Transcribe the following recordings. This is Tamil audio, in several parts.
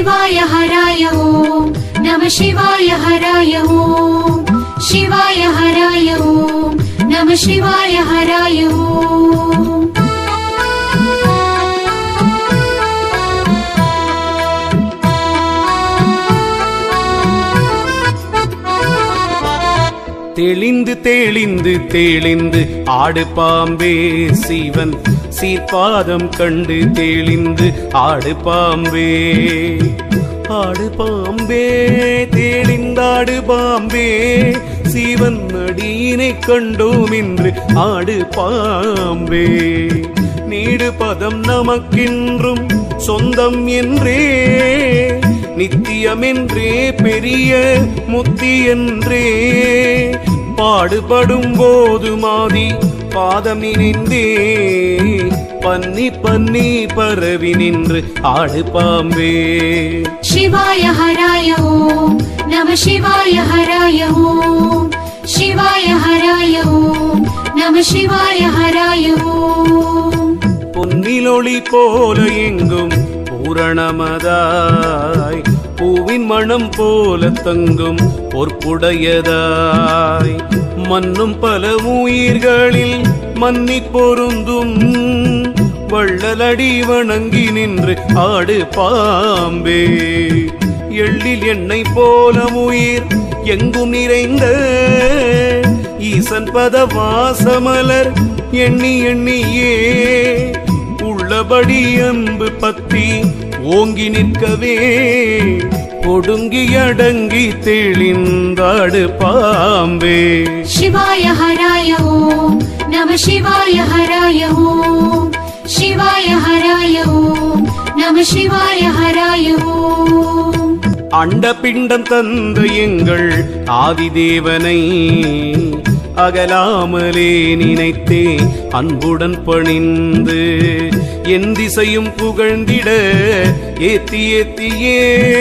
शिवाय हराय ॐ नमः शिवाय हराय ॐ शिवाय हराय ॐ नमः शिवाय हराय ॐ தெளிந்து தெளிந்து தெளிந்து ஆடு பாம்பே சிவன் சீர்பாதம் கண்டு தெளிந்து ஆடு பாம்பே ஆடு பாம்பே தெளிந்தாடு பாம்பே சிவன் அடியினை கண்டோம் என்று ஆடு பாம்பே நீடு பதம் நமக்கென்றும் சொந்தம் என்றே நித்தியமென்றே பெரிய முத்தி என்றே பாடுபடும் போது மாதி பாதம் நினைந்தே பன்னி பன்னி பரவி நின்று ஆடு பாம்பே शिवाय हराय ॐ नमः शिवाय हराय ॐ शिवाय हराय ॐ नमः शिवाय हराय ॐ பொன்னிலொளி போல எங்கும் பூரணமதாய் பூவின் மணம் போல தங்கும் பொற்புடையதாய் மன்னும் பல உயிர்களில் மன்னி பொருந்தும் வள்ளலடி வணங்கி நின்று ஆடு பாம்பே எள்ளில் எண்ணெய் போல உயிர் எங்கும் நிறைந்த ஈசன் பத வாசமலர் எண்ணி எண்ணியே உள்ளபடி அன்பு பத்தி ஓங்கி நிற்கவே ஒடுங்கி அடங்கி தெளிந்தாடு பாம்பே शिवाय हराय ॐ नमः शिवाय हराय ॐ शिवाय हराय ॐ नमः शिवाय हराय ॐ அண்ட பிண்டம் தந்த எங்கள் ஆதிதேவனை அகலாமலே நினைத்தே அன்புடன் பணிந்து என் திசையும் புகழ்ந்திட ஏத்தி ஏத்தியே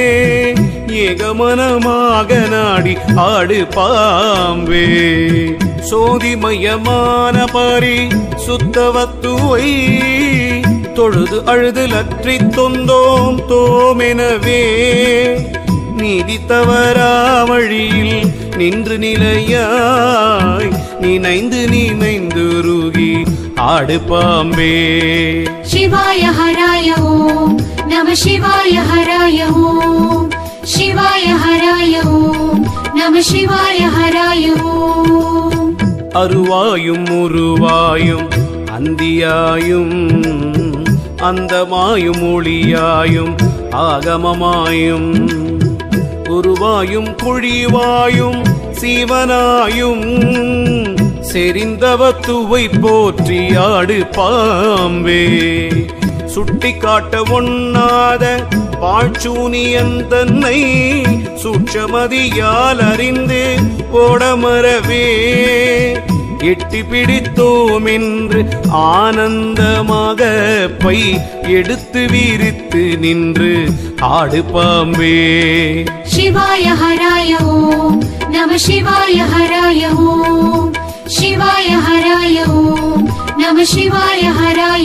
ஏகமனமாக நாடி ஆடு பாம்பே சோதிமயமான பரி சுத்தவத்துவை தொழுது அழுது லற்றி தொந்தோம் தோமெனவே நீதி தவறா வழியில் நின்று நிலையாய் நினைந்து நினைந்து ருகி ஆடு பாம்பே शिवाय हराय ॐ नमः शिवाय हराय ॐ शिवाय हराय ॐ नमः शिवाय हराय ॐ அருவாயும் உருவாயும் அந்தியாயும் அந்தமாயும் ஒளியாயும் ஆகமமாயும் குருவாயும் குழிவாயும் சீவனாயும் செறிந்தவத்துவை போற்றி ஆடு பாம்பே சுட்டி காட்ட ஒண்ணாத பாழ்ச்சூனியன் தன்னை சூட்சமதியால் அறிந்து ஓடமரவே எட்டி பிடித்தோம் என்று ஆனந்தமாக பை எடுத்து விரித்து நின்று ஆடு பாம்பே शिवाय हराय ॐ नमः शिवाय हराय ॐ शिवाय हराय ॐ नमः शिवाय हराय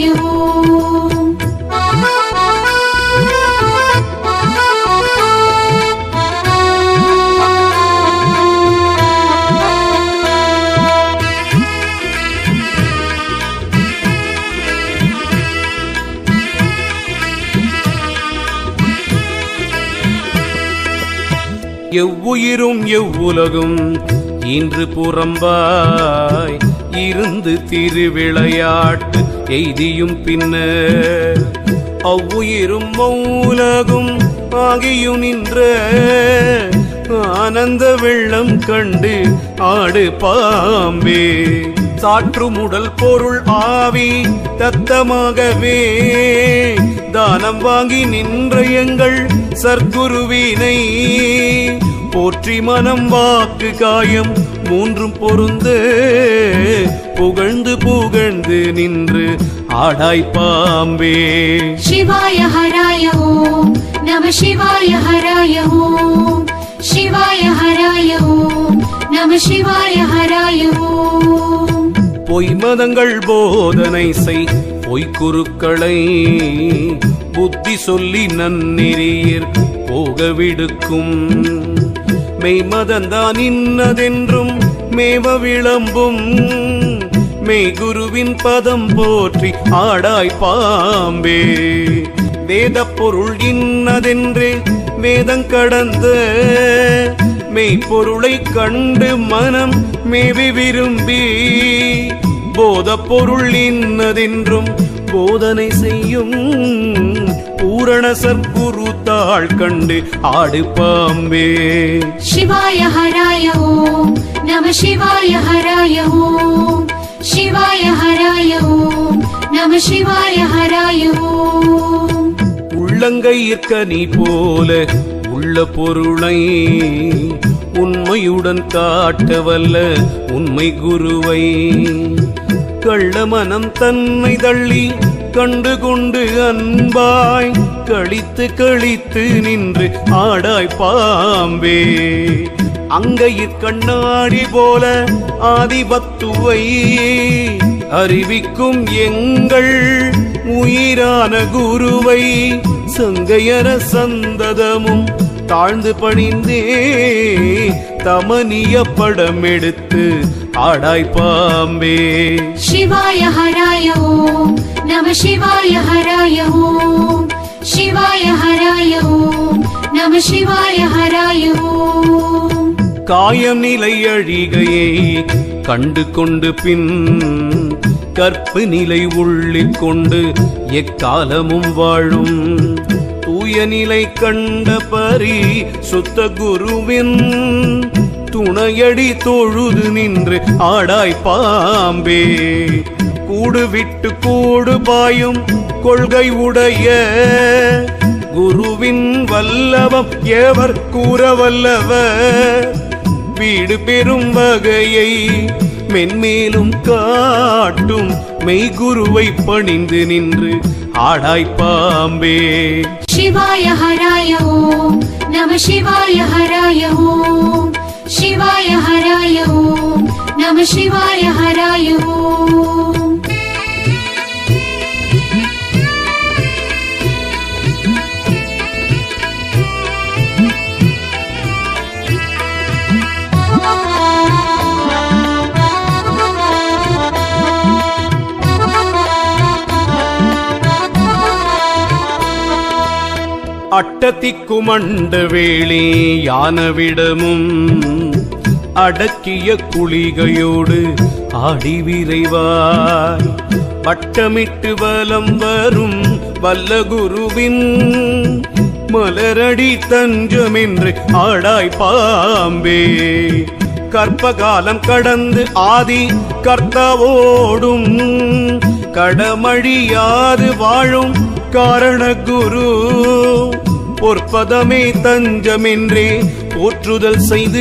எவ்வுயிரும் எவ்வுலகும் இன்று புறம்பாய் இருந்து திருவிளையாட்டு எய்தியும் பின்னர் அவ்வுயிரும் மௌலகும் ஆகியும் நின்ற ஆனந்த வெள்ளம் கண்டு ஆடு பாம்பே சாற்றும் உடல் பொருள் ஆவி தத்தமாகவே தானம் வாங்கி நின்ற எங்கள் சர்க்குருவினை போற்றி மனம் வாக்கு காயம் மூன்றும் பொருந்து புகழ்ந்து புகழ்ந்து நின்று ஆடாய் பாம்பே शिवाय हराय ॐ नमः शिवाय हराय ॐ शिवाय हराय ॐ नमः शिवाय हराय ॐ பொய் மதங்கள் போதனை செய் பொய்க்குருக்களை புத்தி சொல்லி நன்னெறியர் போக விடுக்கும் மெய்மதந்தான் இன்னதென்றும் மேவ விளம்பும் மெய்குருவின் பதம் போற்றி ஆடாய் பாம்பே வேத பொருள் இன்னதென்றே வேதங் கடந்த மெய்ப்பொருளை கண்டு மனம் மேவி விரும்பி போத பொருள் இன்னதென்றும் போதனை செய்யும் பூரண சற்குரு தாள் கண்டு ஆடு பாம்பே शिवाय हराय ॐ नमः शिवाय हराय ॐ शिवाय हराय ॐ नमः शिवाय हराय ॐ உள்ளங்கையிற்க நீ போல உள்ள பொருளை உண்மையுடன் காட்ட வல்ல உண்மை குருவை கள்ளமனம் தன்னை தள்ளி கண்டு கொண்டு அன்பாய் கழித்து கழித்து நின்று ஆடாய் பாம்பே அங்கையிற் கண்ணாடி போல ஆதிபத்துவை அறிவிக்கும் எங்கள் உயிரான குருவை சங்கையர சந்ததமும் தாழ்ந்து பணிந்தே தமனிய படம் எடுத்து ஆடாய் பாம்பே शिवाय हराय ॐ नमः शिवाय हराय ॐ शिवाय हराय ॐ नमः शिवाय हराय ॐ காயம் நிலை அழிகையை கண்டு கொண்டு பின் கற்பு நிலை உள்ளில் கொண்டு எக்காலமும் வாழும் தூய நிலை கண்ட பரி சுத்த குருவின் துணையடி தொழுது நின்று ஆடாய் பாம்பே கூடு விட்டு கூடு பாயும் கொள்கை உடைய குருவின் வல்லவம் எவர் கூற வல்லவர் வீடு பெறும் வகையை மென்மேலும் காட்டும் மெய்குருவை பணிந்து நின்று ஆடாய் பாம்பே शिवाय हराय ॐ नमः शिवाय हराय ॐ शिवाय हराय ॐ नमः शिवाय हराय ॐ அட்டத்திக்குமண்ட வேளி யானவிடமும் அடக்கிய குளிகையோடு ஆடி விரைவாய் வட்டமிட்டு வலம் வரும் வல்ல குருவின் மலரடி தஞ்சமென்று ஆடாய் பாம்பே கற்பகாலம் கடந்து ஆதி கர்த்தாவோடும் கடமழியாது வாழும் காரண குரு பொற்பதமே தஞ்சமென்றே போற்றுதல் செய்து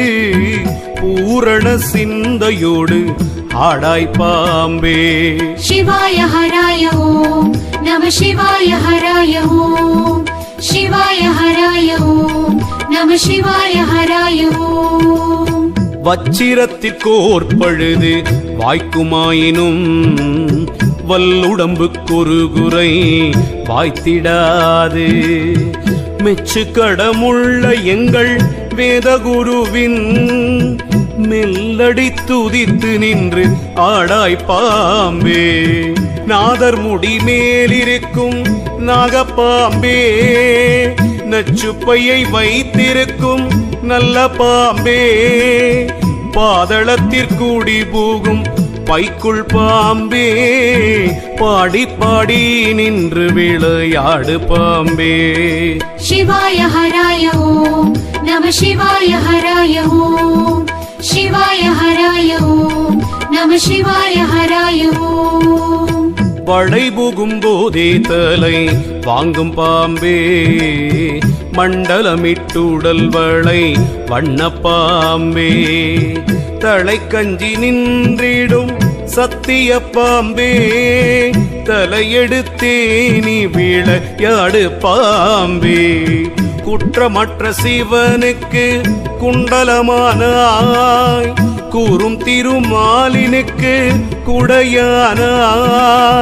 பூரண சிந்தையோடு ஆடாய் பாம்பே शिवाय हराय ॐ नमः शिवाय हराय ॐ शिवाय हराय ॐ नमः शिवाय हराय ॐ வச்சிரத்திற்கோர் பழுது வாய்க்குமாயினும் வல்லுடம்பு குறை வாய்த்திடாது மெச்சு கடமுள்ள எங்கள் வேதகுருவின் மெல்லடி துதித்து நின்று ஆடாய் பாம்பே நாதர் முடி மேலிருக்கும் நாகப்பாம்பே நச்சுப்பையை வைத்திருக்கும் நல்ல பாம்பே பாதளத்திற்கூடி பூகும் பைக்குள் பாம்பே பாடி பாடி நின்று விளையாடு பாம்பே शिवाय हराय ॐ नमः शिवाय हराय ॐ शिवाय हराय ॐ नमः शिवाय हराय ॐ படை புகும் போதே தலை வாங்கும் பாம்பே மண்டலமிட்டுடல் வளை வண்ண பாம்பே தலை கஞ்சி நின்றிடும் சத்திய பாம்பே தலையெடுத்தே நீ விளையாடு பாம்பே குற்றமற்ற சிவனுக்கு குண்டலமானாய் கூறும் திருமாலினுக்கு குடையானாய்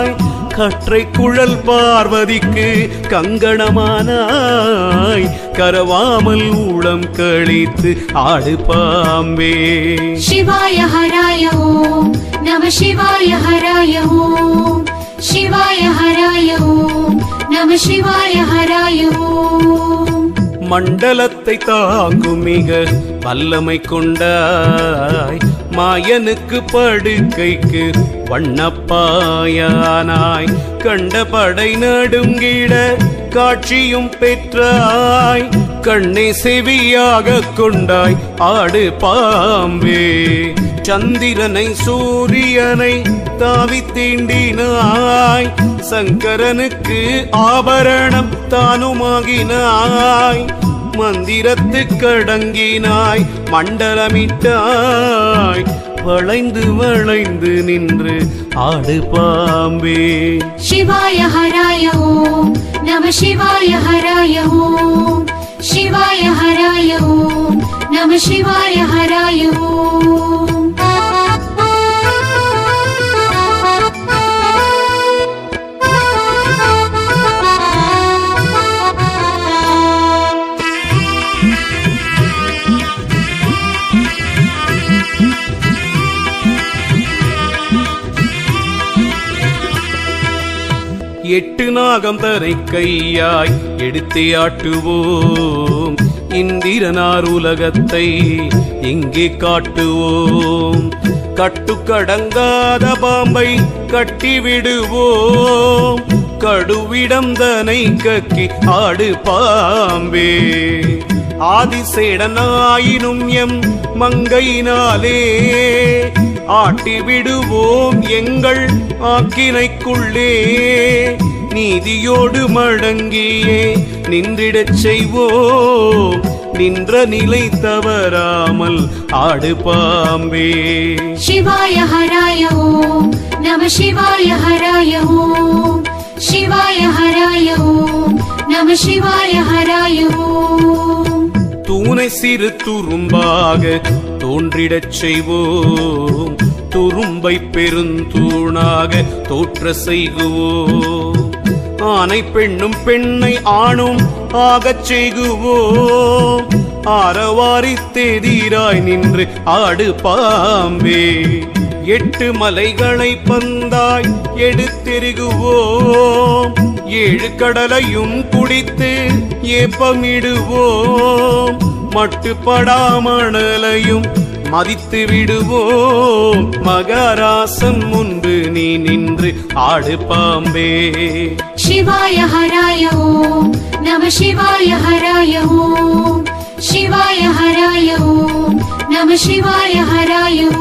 கற்றை குழல் பார்வதிக்கு கங்கணமானாய் கரவாமல் ஊளம் கழித்து ஆடு பாம்பே शिवाय हराय ॐ नमः शिवाय हराय ॐ शिवाय हराय ॐ नमः शिवाय हराय ॐ மண்டலத்தை தாங்கும் மிக வல்லமை கொண்டாய் மாயனுக்கு படுக்கைக்கு வண்ணப்பாயானாய் கண்ட படை நடுங்கிட காட்சியும் பெற்றாய் கண்ணை செவியாக கொண்டாய் ஆடு பாம்பே சந்திரனை சூரியனை தாவி தீண்டினாய் சங்கரனுக்கு ஆபரணம் தானுமாகினாய் மந்திரத்து கடங்கினாய் மண்டலமிட்டாய் வளைந்து வளைந்து நின்று ஆடு பாம்பே शिवाय हराय ॐ नमः शिवाय हराय ॐ शिवाय हराय ॐ नमः शिवाय हराय ॐ எட்டு நாகம் தரை கையாய் எடுத்தே ஆட்டுவோம் இந்திரனார் உலகத்தை இங்கே காட்டுவோம் கட்டுக்கடங்காத பாம்பை கட்டிவிடுவோம் கடுவிடம் தனை கக்கி ஆடு பாம்பே ஆதிசேடனாயினும் எம் மங்கையினாலே ஆட்டி விடுவோம் எங்கள் ஆக்கினைக்குள்ளே நீதியோடு மடங்கியே நின்றிடச் செய்வோம் நின்ற நிலை தவறாமல் ஆடு பாம்பே शिवाय हराय ॐ नमः शिवाय हराय ॐ शिवाय हराय ॐ नमः शिवाय हराय ॐ தூணை சிறு துரும்பாக தோன்றிடச் செய்வோம் துரும்பை பெருந்தூணாக தோற்ற செய்குவோம் ஆணை பெண்ணும் பெண்ணை ஆணும் ஆகச் செய்குவோம் ஆரவாரி தேதீராய் நின்று ஆடு பாம்பே எட்டு மலைகளை பந்தாய் எடுத்தெருகுவோம் ஏழு கடலையும் குடித்து ஏப்பமிடுவோம் மட்டுப்படாமணலையும் மதித்து விடுவோம் மகராசன் முன்பு நீ நின்று ஆடு பாம்பே शिवाय हराय ॐ नमः शिवाय हराय ॐ शिवाय हराय ॐ नमः शिवाय हराय ॐ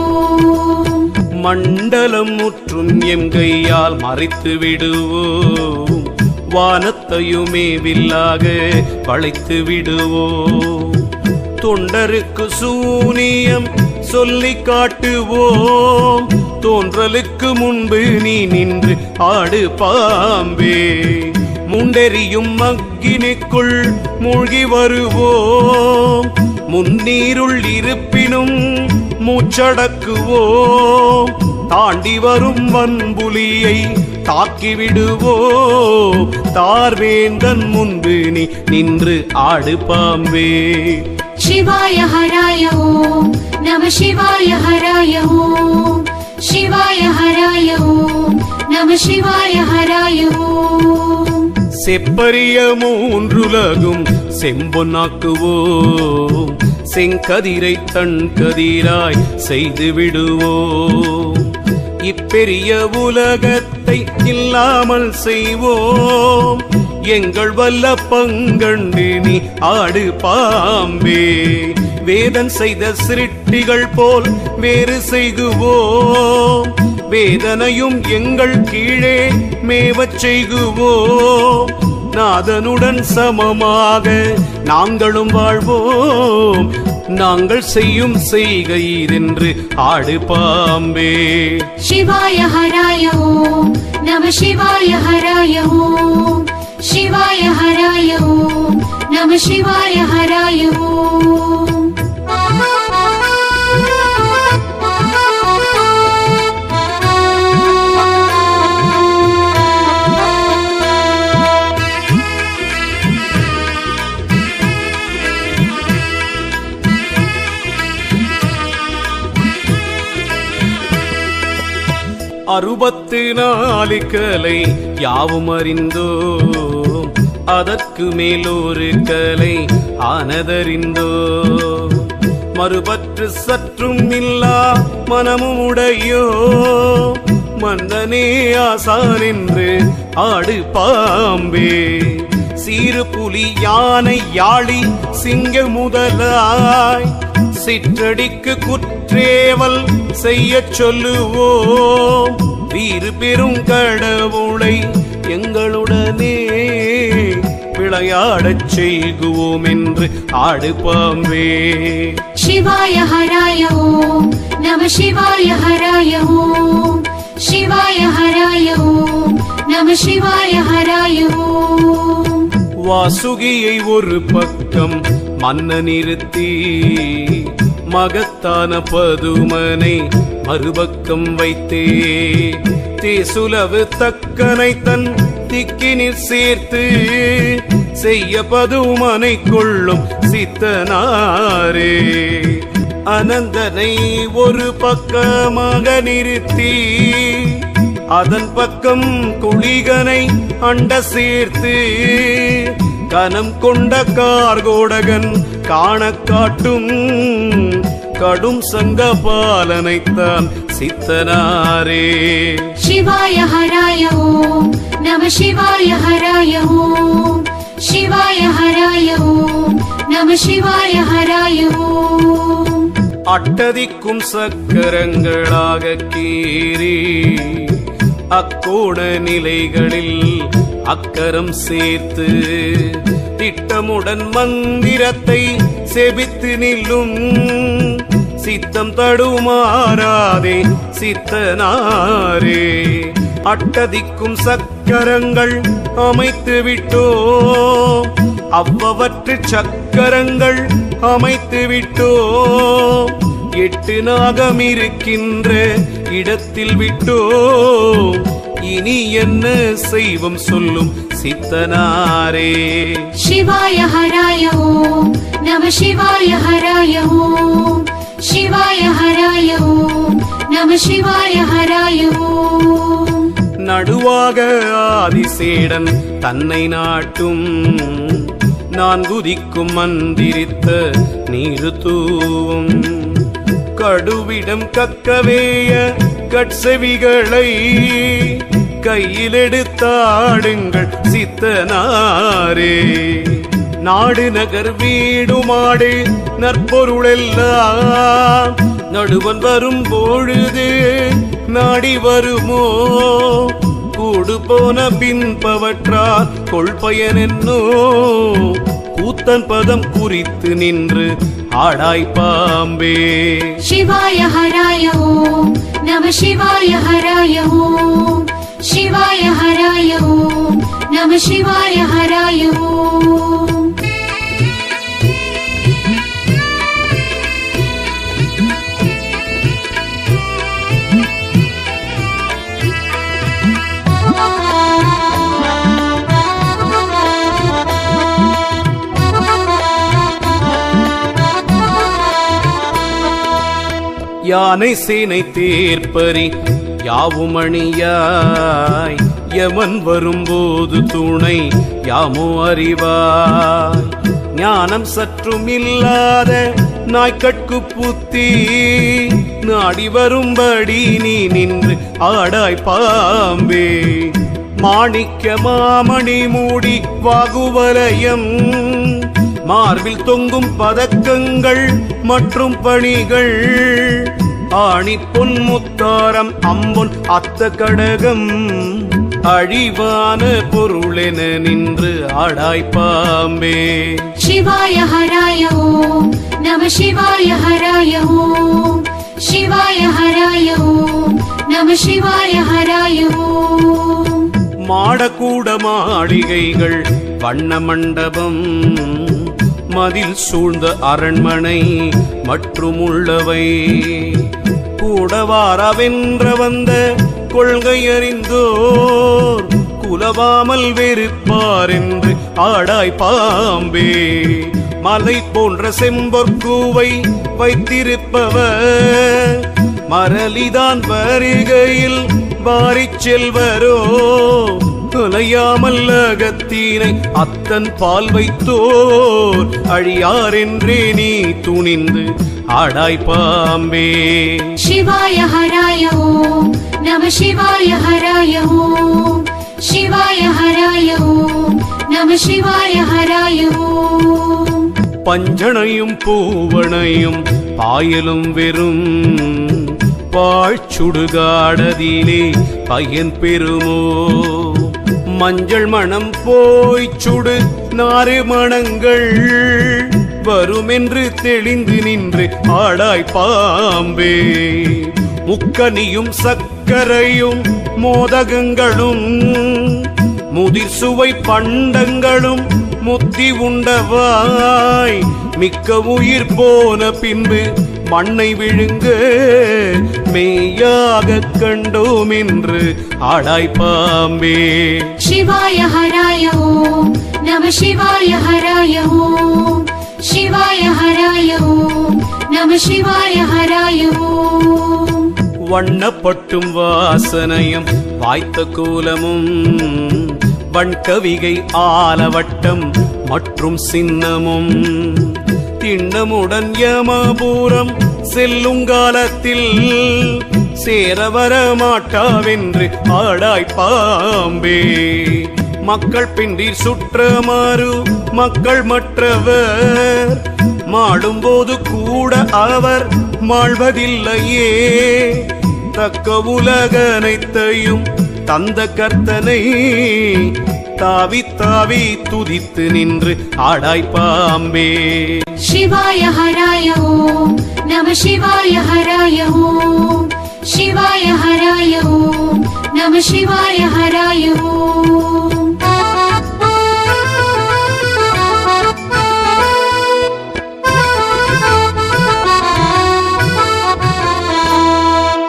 மண்டலம் முற்றும் எம் கையால் மறைத்து விடுவோம் வானத்தையுமே வில்லாக வளைத்து விடுவோம் தொண்டருக்கு சூனியம் சொல்லி காட்டுவோம் தோன்றலுக்கு முன்பு நீ நின்று ஆடு பாம்பே முண்டெறியும் மக்கினுக்குள் மூழ்கி வருவோம் முன்னீருள் இருப்பினும் மூச்சடக்குவோம் தாண்டி வரும் வன்புலியை தாக்கி விடுவோம் தார்வேந்தன் முன்பு நீ நின்று ஆடு பாம்பே शिवाय हराय ॐ नमः शिवाय हराय ॐ शिवाय हराय ॐ नमः शिवाय हराय ॐ செப்பரிய மூன்றுலகும் செம்பொன்னாக்குவோம் செங்கதிரை தன் கதிராய் செய்து விடுவோம் இப்பெரிய உலகத்தை இல்லாமல் செய்வோம் எங்கள் வல்ல பங்கண்டு நீ ஆடு பாம்பே வேதன் செய்த சிருட்டிகள் போல் வேறு செய்குவோம் வேதனையும் எங்கள் கீழே மேவச் செய்குவோம் நாதனுடன் சமமாக நாங்களும் வாழ்வோம் நாங்கள் செய்யும் செய்கை இதென்று ஆடு பாம்பே शिवाय हराय ॐ नमः शिवाय हराय ॐ शिवाय हराय ॐ नमः शिवाय हराय ॐ அறுபத்து நாலு கலை யாவும் அறிந்தோம் அதற்கு மேலொரு கலை ஆனதறிந்தோ மறுபற்று சற்றும் இல்லா மனமும் உடையோ மன்னனே ஆசான் என்று ஆடு பாம்பே சீறு புலி யானை யாழி சிங்க முதலாய் சிற்றடிக்கு குற்றேவல் செய்ய சொல்லுவோம் வீறு பெரும் கடவுளை எங்களுடனே விளையாடச் செய்குவோம் என்று ஆடு பாம்பே शिवाय हराय ॐ नम शिवाय हराय ॐ शिवाय हराय ॐ नम शिवाय हराय ॐ வாசுகியை ஒரு பக்கம் மன்ன நிறுத்தி மகத்தான பதுமனை மறுபக்கம் வைத்தே தேசுலவு தக்கனை தன் திக்கினில் சேர்த்து செய்ய பதுமனை கொள்ளும் சித்தனாரே அனந்தனை ஒரு பக்கமாக நிறுத்தி அதன் பக்கம் குளிகனை அண்ட சேர்த்து கனம் கொண்ட கார்கோடகன் காண காட்டும் கடும் சங்க பாலனைத்தான் சித்தனாரே शिवाय हराय ॐ नम शिवाय हराय ॐ शिवाय हराय ॐ नम शिवाय हराय ॐ அட்டதிக்கும் சக்கரங்களாக கீறி அக்கோண நிலைகளில் அக்கரம் சேர்த்து திட்டமுடன் மந்திரத்தை செபித்து நில்லும் சித்தம் தடுமாறாதே சித்தனாரே அட்டதிக்கும் சக்கரங்கள் அமைத்து விட்டோம் அவ்வவற்று சக்கரங்கள் அமைத்து விட்டோம் எட்டு நாகம் இருக்கின்ற இடத்தில் விட்டோம் இனி என்ன செய்வோம் சொல்லும் சித்தனாரே शिवाय हराय ॐ नम शिवाय हराय ॐ शिवाय हराय ॐ नम शिवाय हराय ॐ நடுவாக ஆதிசேடன் தன்னை நாட்டும் நான் குதிக்கும் மந்திரித்த நீரு தூவும் கடுவிடம் கக்கவேய கட்செவிகளை கையில் எடுத்தாடுங்கள் சித்தனாரே நாடு நகர் வீடு மாடு நற்பொருளெல்லாம் நடுவன் வரும் பொழுது நாடி வருமோ கூடு போன பின்பவற்றால் கொள்பயன் என்னோ கூத்தன் பதம் குறித்து நின்று ஆடாய் பாம்பே शिवाय हराय ॐ नम शिवाय हराय ॐ शिवाय हराय ॐ नम शिवाय हराय ॐ யானை சேனை தேர்ப்பரி யாவும் அணியாய் யமன் வரும்போது துணை யாமோ அறிவாய் ஞானம் சற்றும் இல்லாத நாய்க்கட்கு புத்தி நாடி வரும்படி நீ நின்று ஆடாய் பாம்பே மாணிக்க மாமணி மூடி வாகுவலயம் மார்பில் தொங்கும் பதக்கங்கள் மற்றும் பணிகள் ஆணி பொன் முத்தாரம் அம்பொன் அத்த கடகம் அழிவான பொருளென நின்று ஆடாய் பாம்பே शिवाय हराय ॐ नम शिवाय हराय ॐ शिवाय हराय ॐ नम शिवाय हराय ॐ மாடக்கூட மாளிகைகள் வண்ண மண்டபம் மதில் சூழ்ந்த அரண்மனை மற்றும் உள்ளவை கூடவாரவென்ற வந்த கொள்கை அறிந்தோர் குலவாமல் வெறுப்பார் என்று ஆடாய் பாம்பே மலை போன்ற செம்பொற்கூவை வைத்திருப்பவர் மரளிதான் வருகையில் வாரிச் செல்வரோ தொலையாமல் அகத்தீனை அத்தன் பால் வைத்தோர் அழியார் என்றே நீ துணிந்து ஆடாய் பாம்பே शिवाय हराय ॐ नमः शिवाय हराय ॐ शिवाय हराय ॐ नमः शिवाय हराय ॐ பஞ்சனையும் பூவனையும் பாயலும் வெறும் பாழ்ச்சுடுகாடதிலே பயன் பெறுமோ மஞ்சள் மணம் போய் சுடு நாறு மணங்கள் வருமென்று தெளிந்து நின்று ஆடாய் பாம்பே முக்கனியும் சக்கரையும் மோதகங்களும் முதிர் சுவை பண்டங்களும் முத்தி உண்டவாய் மிக்க உயிர் போன பின்பு மண்ணை விழுங்க மெய்யாக கண்டோம் என்று ஆடாய் பாம்பே शिवाय हराय ॐ नमः शिवाय हराय ॐ शिवाय हराय ॐ नमः शिवाय हराय ॐ வண்ணப்பட்டும் வாசனையும் வாய்த்த கோலமும் வண்கவிகை ஆலவட்டம் மற்றும் சின்னமும் திண்ணமுடன் யமபூரம் செல்லுங்காலத்தில் சேரவர மாட்டாவென்று ஆடாய் பாம்பே மக்கள் பின்றீர் சுற்றமாறு மக்கள் மற்றவர் மாடும்போது கூட அவர் மாழ்வதில்லையே தக்க உலகனைத்தையும் தந்த கர்த்தனை தாவி தாவி துதித்து நின்று ஆடாய் பாம்பே शिवाय हराय ॐ नमः शिवाय हराय ॐ शिवाय हराय ॐ नमः शिवाय हराय ॐ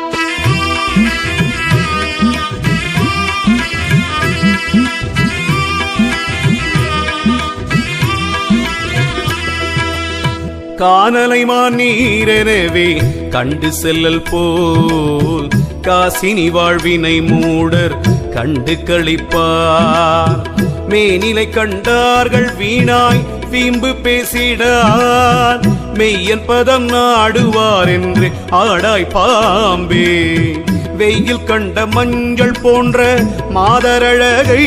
கானலை நீரெனவே கண்டு செல்லல் போல் காசினி வாழ்வினை மூடர் கண்டு களிப்பார் மேனிலை கண்டார்கள் வீணாய் வீம்பு பேசிடார் மெய்யன் பதம் நாடுவார் என்று ஆடாய் பாம்பே வெயில் கண்ட மஞ்சள் போன்ற மாதரழகை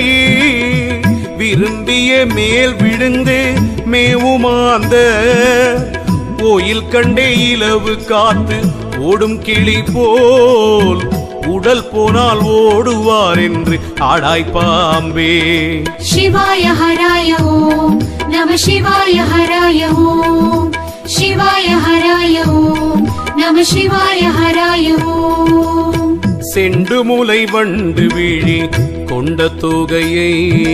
விரும்பிய மேல் விழுந்து மேவுமாந்த கோயில் கண்டே இலவு காத்து ஓடும் கிளி போல் உடல் போனால் ஓடுவார் என்று ஆடாய் பாம்பே शिवाय हराय ॐ नमः शिवाय हराय ॐ शिवाय हराय ॐ नमः शिवाय हराय ॐ செண்டு முலை வண்டு விழி கொண்ட தொகையை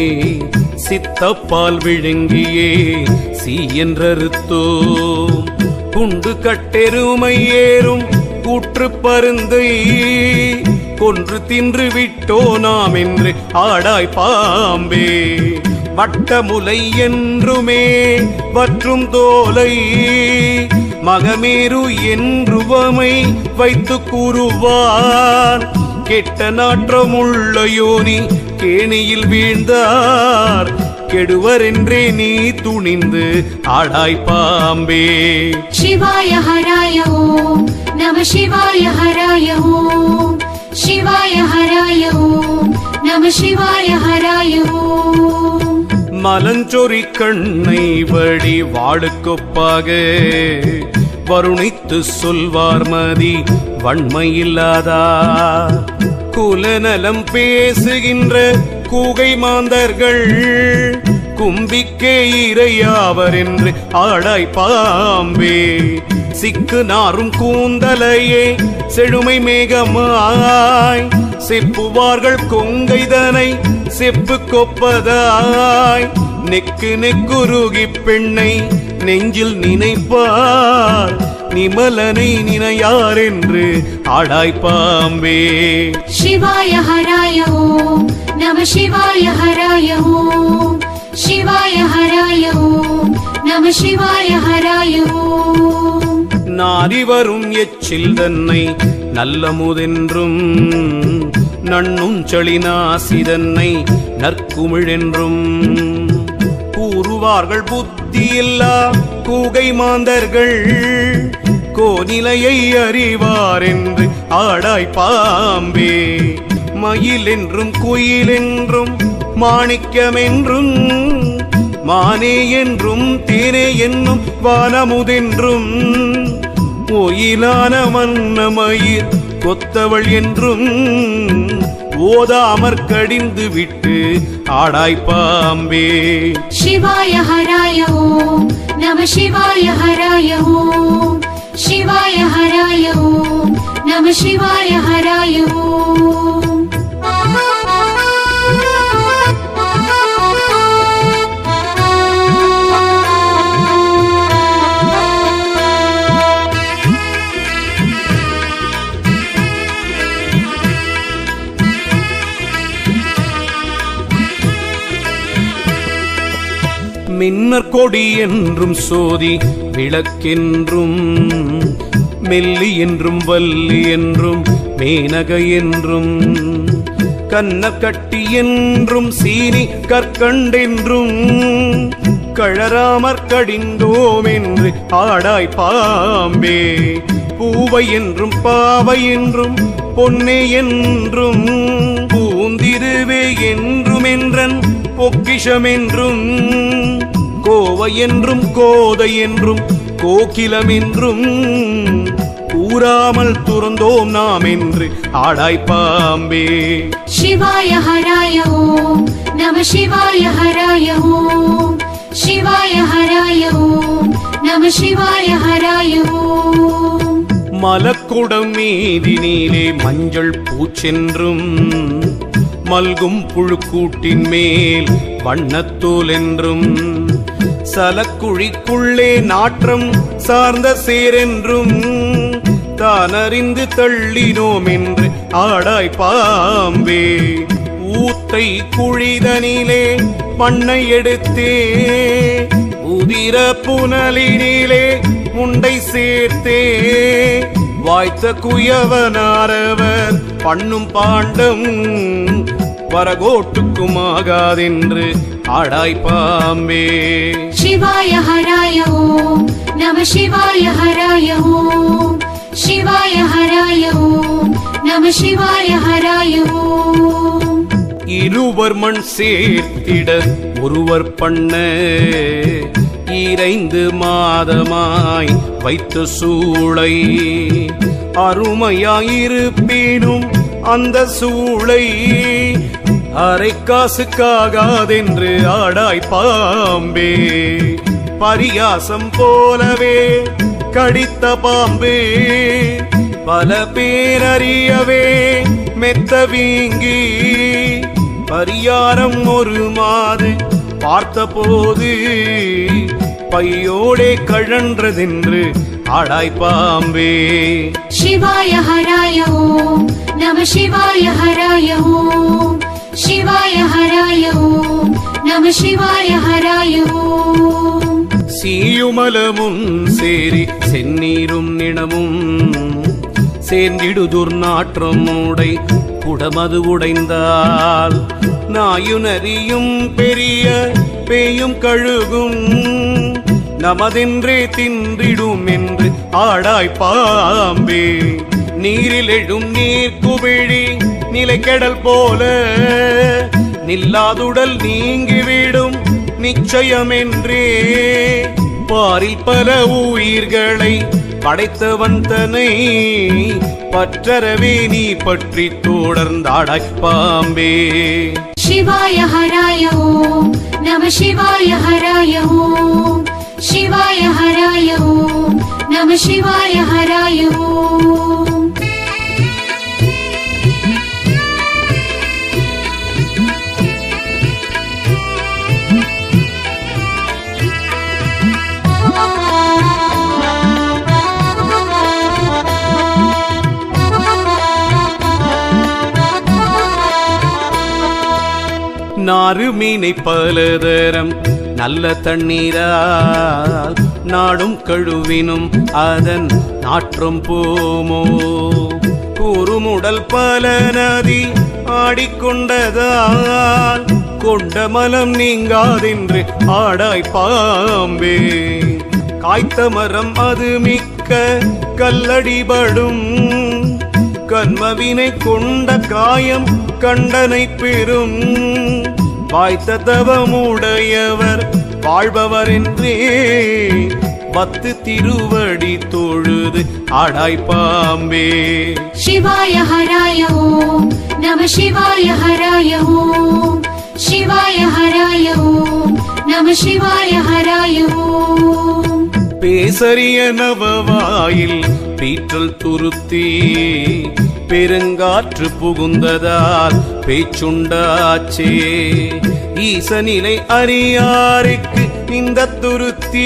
சித்தப்பால் விழுங்கியே சீ என்றறுத்தோ குண்டு கட்டெருமை ஏறும் கூற்று பருந்தை கொன்று தின்று விட்டோ நாம் என்று ஆடாய் பாம்பே வட்டமுலை என்றுமே வற்றும் தோலை மகமேரு என்றுவமை வைத்து கூறுவார் கெட்ட நாற்றமுள்ள யோனி கேணியில் வீழ்ந்தார் கெடுவர் என்றே நீ துணிந்து ஆடாய் பாம்பே शिवाय हराय ॐ नमः शिवाय हराय ॐ शिवाय हराय ॐ नमः शिवाय हराय ॐ மலஞ்சொறி கண்ணை வழி வாழுக்கொப்பாக வருணித்து சொல்வார் மதி வன்மையில்லாதா குலநலம் பேசுகின்ற கூகை மாந்தர்கள் கும்பிக்கே இறையாவர் என்று ஆடாய் பாம்பே சிக்கு நாரும் கூந்தலையே செழுமை மேகமாய் செப்புவார்கள் கொங்கைதனை செப்பு கொப்பதாய் நெக்கு நெக்குருகி பெண்ணை நெஞ்சில் நினைப்பார் நிமலனை நினையார் என்று ஆடாய் பாம்பே शिवाय हराय ॐ नमः शिवाय हराय ॐ शिवाय हराय ॐ नमः शिवाय हराय ॐ நாரி வரும் எச்சில் தன்னை நல்ல முதென்றும் நண்ணுஞ்சளினாசிதன்னை நற்குமிழென்றும் கூறுவார்கள் புத்தியில்லா கூகை மாந்தர்கள் கோநிலையை அறிவார் என்று ஆடாய் பாம்பே மயில் என்றும் குயில் என்றும் மாணிக்கமென்றும் மானே என்றும் தேனே என்னும் வானமுதென்றும் ஒயிலான வண்ணமயிர் கொத்தவள் என்றும் ஓதாமற் கடிந்து விட்டு ஆடாய் பாம்பே शिवाय हराय ॐ नमः शिवाय हराय ॐ शिवाय हराय ॐ नमः शिवाय हराय மின்னர் கொடி என்றும் சோதி விளக்கென்றும் மெல்லி என்றும் வள்ளி என்றும் மேனக என்றும் கண்ணக்கட்டி என்றும் சீனி கற்கண்டென்றும் கழராமற் கடிந்தோம் என்று ஆடாய் பாம்பே பூவை என்றும் பாவை என்றும் பொன்னே என்றும் பூந்திருவே என்றும் என்றன் பொக்கிஷமென்றும் கோவை என்றும் கோதை என்றும் கோகிலம் என்றும் கூறாமல் துறந்தோம் நாம் என்று ஆடாய் பாம்பே शिवाय हराय ॐ नमः शिवाय हराय ॐ शिवाय हराय ॐ नमः शिवाय हराय ॐ மலக்குடம் மீதினிலே மஞ்சள் பூச்சென்றும் மல்கும் புழுக்கூட்டின் மேல் வண்ணத்தோல் என்றும் சலக்குழிக்குள்ளே நாற்றம் சார்ந்த சேரென்றும் தானறிந்து தள்ளினோம் என்று ஆடாய் பாம்பே ஊத்தை குழிதனிலே மண்ணை எடுத்தே உதிர புனலினிலே முண்டை சேர்த்தே வாய்த்த குயவனாரவர் பண்ணும் பாண்டம் வரகோட்டுக்கும் ஆகாதென்று ஆடாய் பாம்பே शिवाय हराय ॐ नमः शिवाय हराय ॐ शिवाय हराय ॐ नमः शिवाय हराय ॐ இருவர் மண் சேர்த்திட ஒருவர் பண்ண இறைந்து மாதமாய் வைத்த சூளை அருமையாயிருப்பினும் அந்த சூளை அரை காசுக்காகாதென்று ஆடாய் பாம்பே பரியாசம் போலவே கடித்த பாம்பே பல பேரறியவே மெத்த வீங்கி பரியாரம் ஒரு மாது பார்த்தபோது பையோடே கழன்றதென்று ஆடாய் பாம்பே शिवाय हराय ॐ नमः शिवाय हराय ॐ शिवाय हराय ॐ नमः शिवाय हराय ॐ சீயுமலமும் சேரி செந்நீரும் நிணமும் சேர்ந்திடுதுர் நாற்றம் உடை குடமது உடைந்தால் நாயுனரியும் பெரிய பேயும் கழுகும் நமதென்றே தின்றிடும் என்று ஆடாய் பாம்பே நீரில் எழும் நீர் குவிழி நிலைக்கடல் போல நில்லாதுடல் நீங்கிவிடும் நிச்சயமென்றே பாரில் பல உயிர்களை படைத்தவன் தனை பற்றறவே நீ பற்றி தொடர்ந்தாடாய் பாம்பே शिवाय हराय ॐ नमः शिवाय हराय ॐ शिवाय हराय ॐ नमः शिवाय हराय ॐ நாறு மீனை பலதரம் நல்ல தண்ணீரால் நாடும் கழுவினும் அதன் நாற்றம் போமோ கூறுமுடல் பல நதி ஆடிக்கொண்டதால் கொண்ட மலம் நீங்காதென்று ஆடாய் பாம்பே காய்த்த மரம் அது மிக்க கல்லடிபடும் கர்மவினை கொண்ட காயம் கண்டனை பெறும் வாய்த்த தவமுடையவர் வாழ்பவர் என்றே பத்து திருவடி தொழுது ஆடாய் பாம்பே शिवाय हराय ॐ नमः शिवाय हराय ॐ शिवाय हराय ॐ नमः शिवाय हराय ॐ பேசரிய நவவாயில் பீற்றல் துருத்தி பெருங்காற்று புகுந்ததால் பேச்சுண்டாச்சே ஈசனிலை அறியாருக்கு இந்த துருத்தி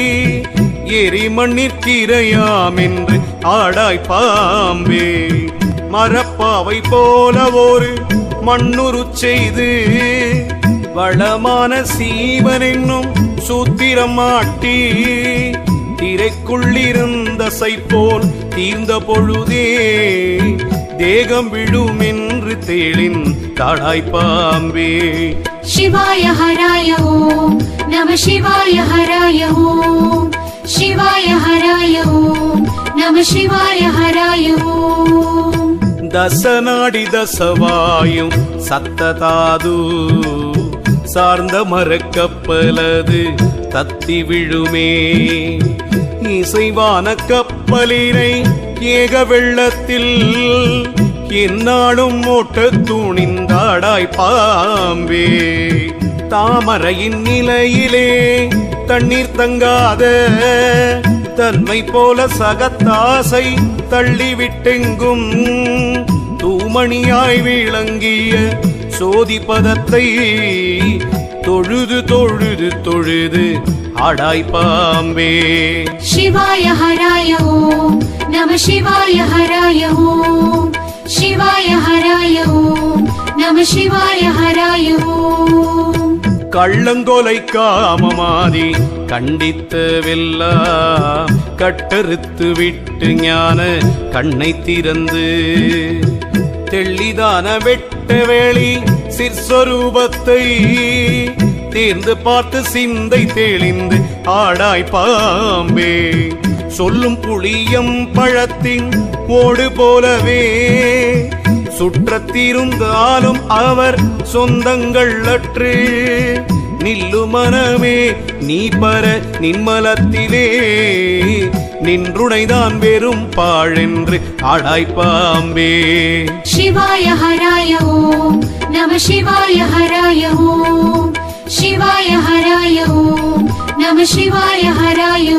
எரிமண்ணிற்கிரையாம் என்று ஆடாய் பாம்பே மரப்பாவை போல ஒரு மண்ணுரு செய்து வளமான சீவன் என்னும் சூத்திரம் மாட்டி திரைக்குள்ளிருந்த சைப்போல் தீர்ந்த பொழுதே தேகம் விழும் என்று தேளின் தாடாய் பாம்பே शिवाय हराय ॐ नमः शिवाय हराय ॐ शिवाय हराय ॐ नमः शिवाय हराय ॐ தசநாடி தசவாயும் சத்ததாது சார்ந்த மரக்கப்பலது தத்தி விழுமே இசைவான கப்பலினை ஏக வெள்ளத்தில் என்னாலும் ஓட்ட துணிந்தாடாய் பாம்பே தாமரையின் நிலையிலே தண்ணீர் தங்காத தன்மை போல சகத்தாசை தள்ளிவிட்டெங்கும் தூமணியாய் விளங்கிய சோதிபதத்தை தொழுது தொழுது தொழுது ஆடாய் பாம்பே शिवाय हराय ॐ नमः शिवाय हराय ॐ शिवाय हराय ॐ नमः शिवाय हराय ॐ கள்ளங்கொலை காமமாதி கண்டித்தவெல்லாம் கட்டறுத்து விட்டு ஞான கண்ணை திறந்து தெள்ளிதான வெட்ட வேளி சிற்ஸ்வரூபத்தை தேர்ந்து பார்த்து சிந்தை தெளிந்து ஆடாய் பாம்பே சொல்லும் புளியம் பழத்தின் ஓடு போலவே சுற்றத்திருந்தாலும் அவர் சொந்தங்கள் அற்று நில்லு மனமே நீ பர நின்மலத்திலே நின்றுணைதான் வெறும் பாழென்று ஆடாய் பாம்பே शिवाय हराय ॐ नमः शिवाय हराय ॐ शिवाय हराय ॐ नमः शिवाय हराय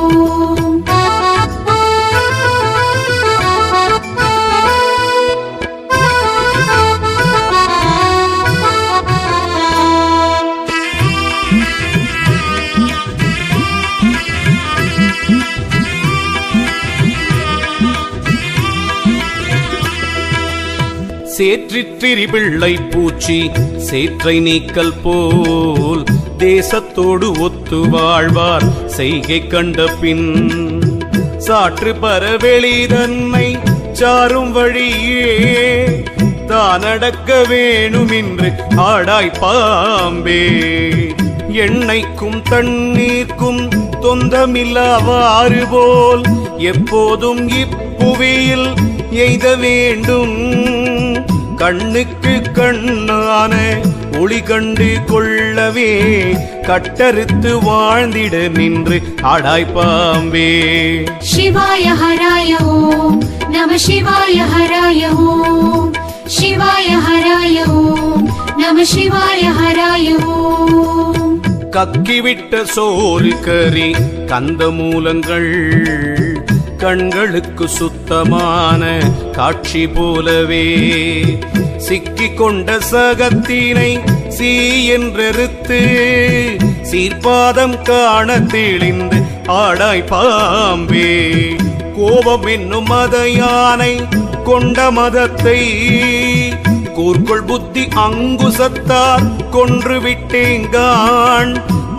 ॐ சேற்றிற்றிரி பிள்ளை பூச்சி சேற்றை நீக்கல் போல் தேசத்தோடு ஒத்து வாழ்வார் செய்கை கண்ட பின் சாற்று பரவெளி தன்னை சாரும் வழியே தானடக்க வேணுமென்று ஆடாய் பாம்பே எண்ணெய்க்கும் தண்ணீர்க்கும் தொந்தமில்லாவாறு போல் எப்போதும் இப்புவியில் எய்த வேண்டும் கண்ணுக்கு கண்ணான ஒளி கண்டு கொள்ளவே கட்டறுத்து வாழ்ந்திட நின்று ஆடாய் பாம்பே शिवाय हराय ॐ नमः शिवाय हराय ॐ शिवाय हराय ॐ नमः शिवाय हराय ॐ கக்கிவிட்ட சோறு கறி கந்த மூலங்கள் கண்களுக்கு சுத்தமான காட்சி போலவே சிக்கிக் கொண்ட சகத்தினை சீ என்றெருத்து சீர்பாதம் காண தெளிந்து ஆடாய் பாம்பே கோபம் என்னும் மத யானை கொண்ட மதத்தை கூர்கொள் புத்தி அங்குசத்தார் கொன்று விட்டேங்கான்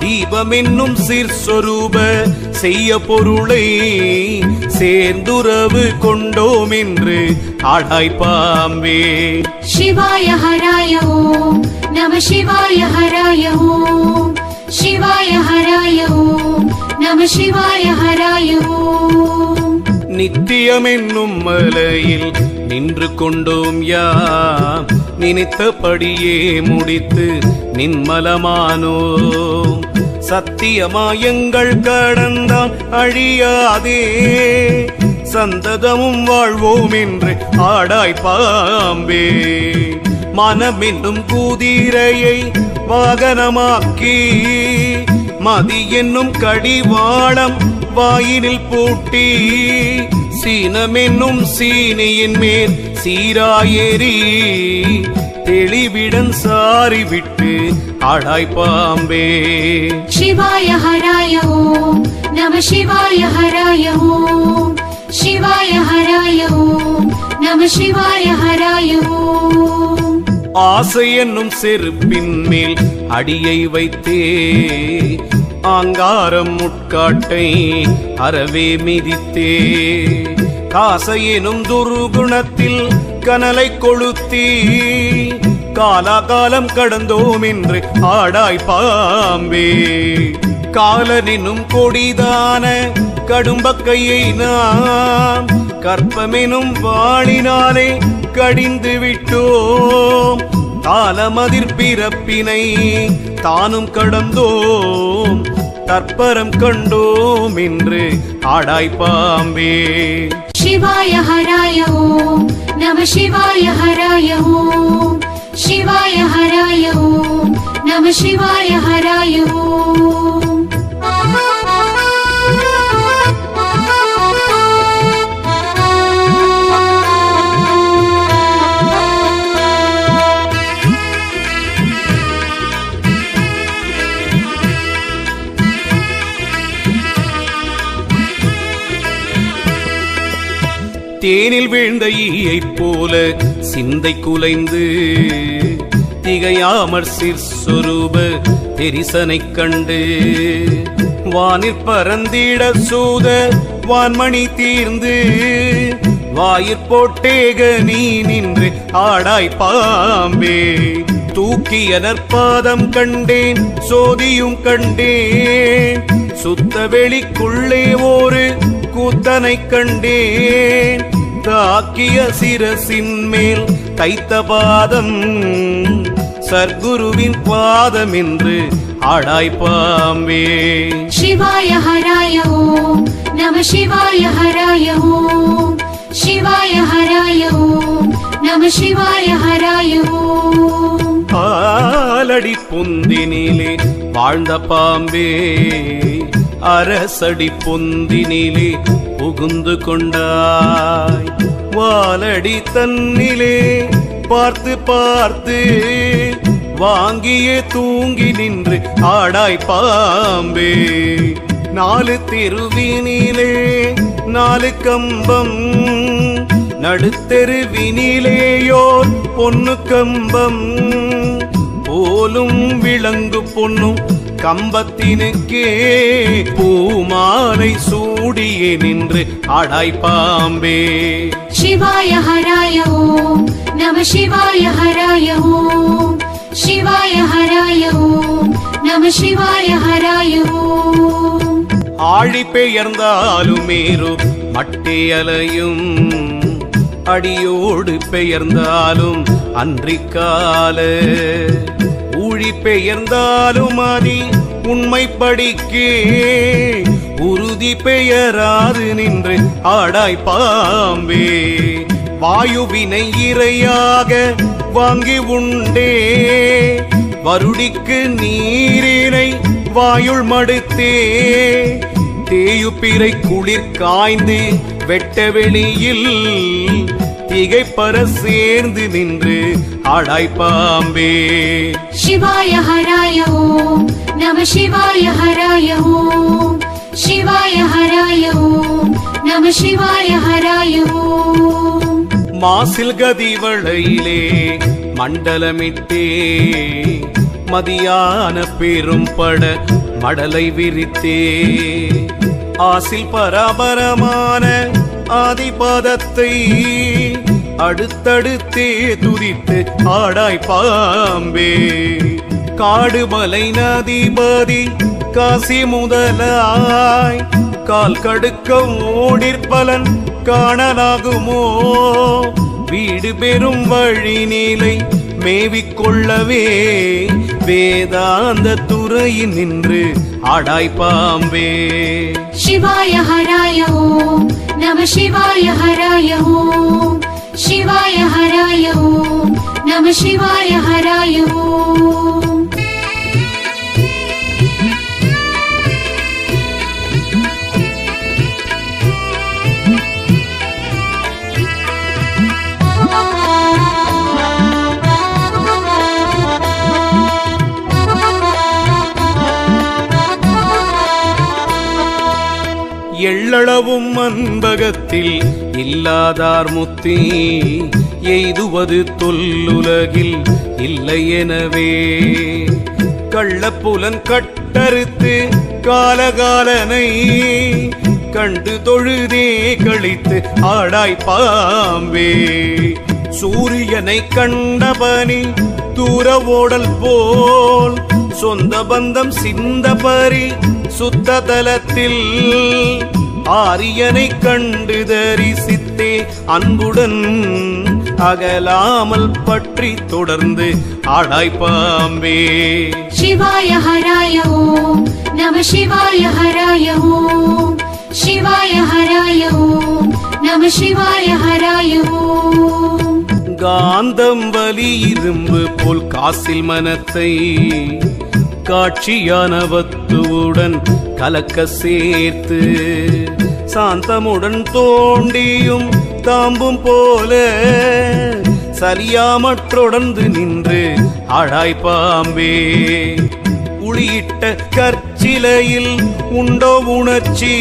தீபமென்னும் சீர்ஸ்வரூப செய்ய பொருளை சேர்ந்துறவு கொண்டோம் என்று ஆடாய் பாம்பே शिवाय हराय ॐ नमः शिवाय हराय ॐ शिवाय हराय ॐ नमः शिवाय हराय ॐ நித்தியமென்னும் மலையில் நின்று கொண்டோம் யாம் நினைத்தபடியே முடித்து நின்மலமானோம் சத்தியமாயங்கள் கடந்தான் அழியாதே சந்ததமும் வாழ்வோம் என்று ஆடாய் பாம்பே மனமென்னும் குதிரையை வாகனமாக்கி மதி என்னும் கடிவாளம் வாயினில் பூட்டி சீனமென்னும் சீனியின் மேல் சீராயேறி தெளிவிடன் சாரி விட்டு ஆடாய் பாம்பே शिवाय हराय ॐ नमः शिवाय हराय ॐ शिवाय हराय ॐ नमः शिवाय हराय ॐ ஆசை என்னும் செருப்பின் மேல் அடியை வைத்தே ஆங்காரம் முட்காட்டை அறவே மிதித்தே காசை எனும் துர்குணத்தில் கனலை கொளுத்தி காலாகாலம் கடந்தோம் என்று ஆடாய் பாம்பே காலனினும் கொடிதான கடும்பக்கையை நாம் கற்பமெனும் வாளினாலே கடிந்து விட்டோம் காலமதிர் பிறப்பினை தானும் கடந்தோம் தற்பரம் கண்டோம் என்று ஆடாய் பாம்பே शिवाय हराय ॐ नमः शिवाय हराय ॐ शिवाय हराय ॐ नमः शिवाय हराय தேனில் வீழ்ந்த ஈயைப் போல சிந்தை குலைந்து திகையாமற் சிற்சொரூப தெரிசனைக் கண்டு வானிற் பரந்திட சூத வான்மணி தீர்ந்து வாயிற் போட்டேக நீ நின்று ஆடாய் பாம்பே தூக்கிய நற்பாதம் கண்டேன் சோதியும் கண்டேன் சுத்த வெளிக்குள்ளே ஒரு கூத்தனை கண்டேன் தாக்கிய சிரசின் மேல் தைத்த பாதம் சர்க்குருவின் பாதம் என்று ஆடாய் பாம்பே शिवाय हराय ॐ नमः शिवाय हराय ॐ शिवाय हराय ॐ नमः शिवाय हराय ॐ ஆலடி பொந்தினிலே வாழ்ந்த பாம்பே அரசடி பொந்தினிலே புகுந்து கொண்டாய் வாலடி தன்னிலே பார்த்து பார்த்து வாங்கியே தூங்கி நின்று ஆடாய் பாம்பே நாலு தெருவினிலே நாலு கம்பம் நடுத்தெருவினிலேயோர் பொன்னு கம்பம் போலும் விளங்கு பொன்னும் கம்பத்தினுக்கே பூமாலை சூடியே நின்று ஆடாய் பாம்பே शिवाय हराय ॐ नमः शिवाय हराय ॐ शिवाय हराय ॐ नमः शिवाय हराय ॐ ஆழி பெயர்ந்தாலும் மேரு மட்டே அலையும் அடியோடு பெயர்ந்தாலும் அன்றிக்கால ஊழி பெயர்ந்தாலும் அதி உண்மை படிக்கே உறுதி பெயராது நின்று ஆடாய் பாம்பே வாயுவினை இரையாக வாங்கி உண்டே வருடிக்கு நீரினை வாயுள் மடுத்தே தேயுப்பிரை குளிர் காய்ந்து வெட்ட வெளியில் திகைப்பற சேர்ந்து நின்று ஆடாய் பாம்பே शिवाय हराय ॐ नमः शिवाय हराय ॐ शिवाय हराय ॐ नमः शिवाय हराय ॐ மாசில் கதிவளையிலே மண்டலமிட்டே மதியான பெரும் பட மடலை விரித்தே ஆசில் பராபரமான ஆதிபாதத்தை அடுத்தடுத்தே துதித்து ஆடாய் பாம்பே காடுமலை நதிபதி காசி முதலாய் கால் கடுக்க ஓடிற்பலன் காணலாகுமோ வீடு பெறும் வழி நிலை மேவிக்கொள்ளவே வேதாந்த துறையில் நின்று ஆடாய் பாம்பே शिवाय हराय ॐ नमः शिवाय हराय ॐ शिवाय हराय ॐ नमः शिवाय हराय ॐ எள்ளளவும் அன்பகத்தில் இல்லாதார் முத்தி எய்துவது தொல்லுலகில் இல்லை எனவே கள்ளப்புலன் கட்டறுத்து காலகாலனை கண்டு தொழுதே கழித்து ஆடாய் பாம்பே சூரியனை கண்டபனி தூர ஓடல் போல் சொந்த பந்தம் சிந்த பரி சுத்த தலத்தில் ஆரியனை கண்டு தரிசித்தே அன்புடன் அகலாமல் பற்றி தொடர்ந்து ஆடாய் பாம்பே शिवाय हराय ॐ नमः शिवाय हराय ॐ शिवाय हराय ॐ नमः शिवाय हराय ॐ காந்தம் வலி இரும்பு போல் காசில் மனத்தை காட்சியானவத்துவுடன் கலக்க சேர்த்து சாந்தமுடன் தோண்டியும் தாம்பும் போல சலியாமற்றொடர்ந்து நின்று ஆழாய் பாம்பே உளியிட்ட கற்சிலையில் உண்டோ உணர்ச்சி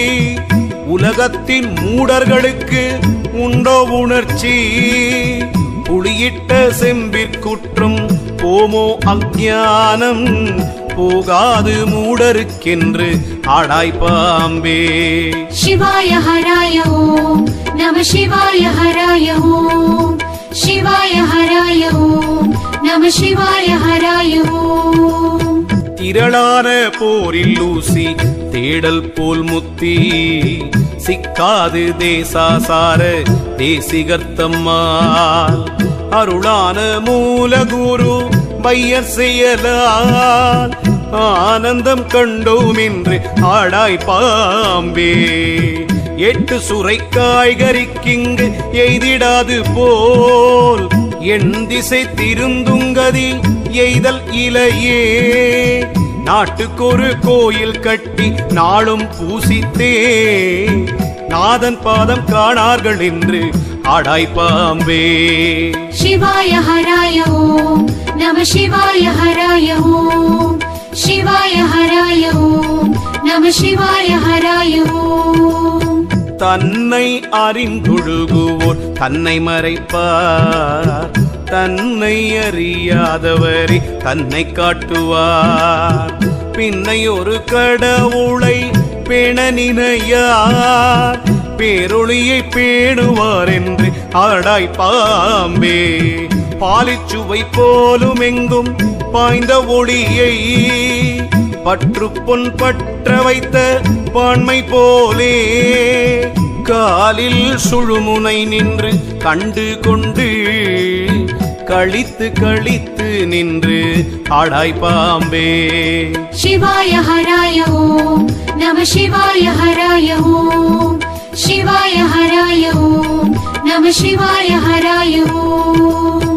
உலகத்தின் மூடர்களுக்கு உண்டோ உணர்ச்சி புளியிட்ட செம்பிற்குற்றம் போமோ அஞ்ஞானம் போகாது மூடருக்கென்று ஆடாய் பாம்பே शिवाय हराय ॐ नमः शिवाय हराय ॐ शिवाय हराय ॐ नमः शिवाय हराय ॐ திரளான போரில் ஊசி தேடல் போல் முத்தி சிக்காது தேசாசார தேசிகர்த்தம்மாள் அருளான மூலகுரு பையர் செயலால் ஆனந்தம் கண்டோம் என்று ஆடாய் பாம்பே எட்டு சுரை காய்கறிக்கிங்கு எய்திடாது போல் என் திசை திருந்துங்கதி எய்தல் இலையே நாட்டுக்கொரு கோயில் கட்டி நாளும் பூசித்தே நாதன் பாதம் காணார்கள் என்று ஆடாய் பாம்பே शिवाय हराय ॐ नमः शिवाय हराय ॐ शिवाय हराय ॐ नमः शिवाय हराय ॐ தன்னை அறிந்தொழுகுவோர் தன்னை மறைப்பார் தன்னை அறியாதவரை தன்னை காட்டுவார் பின்னை ஒரு கடவுளை பேண நினையார் பேரொளியை பேணுவார் என்று ஆடாய் பாம்பே பாலிச்சுவை போலும் எங்கும் பாய்ந்த ஒளியை பற்று பொன் பற்ற வைத்த பான்மை போலே காலில் சுழுமுனை நின்று கண்டு கொண்டு கழித்து கழித்து நின்று ஆடாய் பாம்பே शिवाय हराय ॐ नमः शिवाय हराय ॐ शिवाय हराय ॐ नमः शिवाय हराय ॐ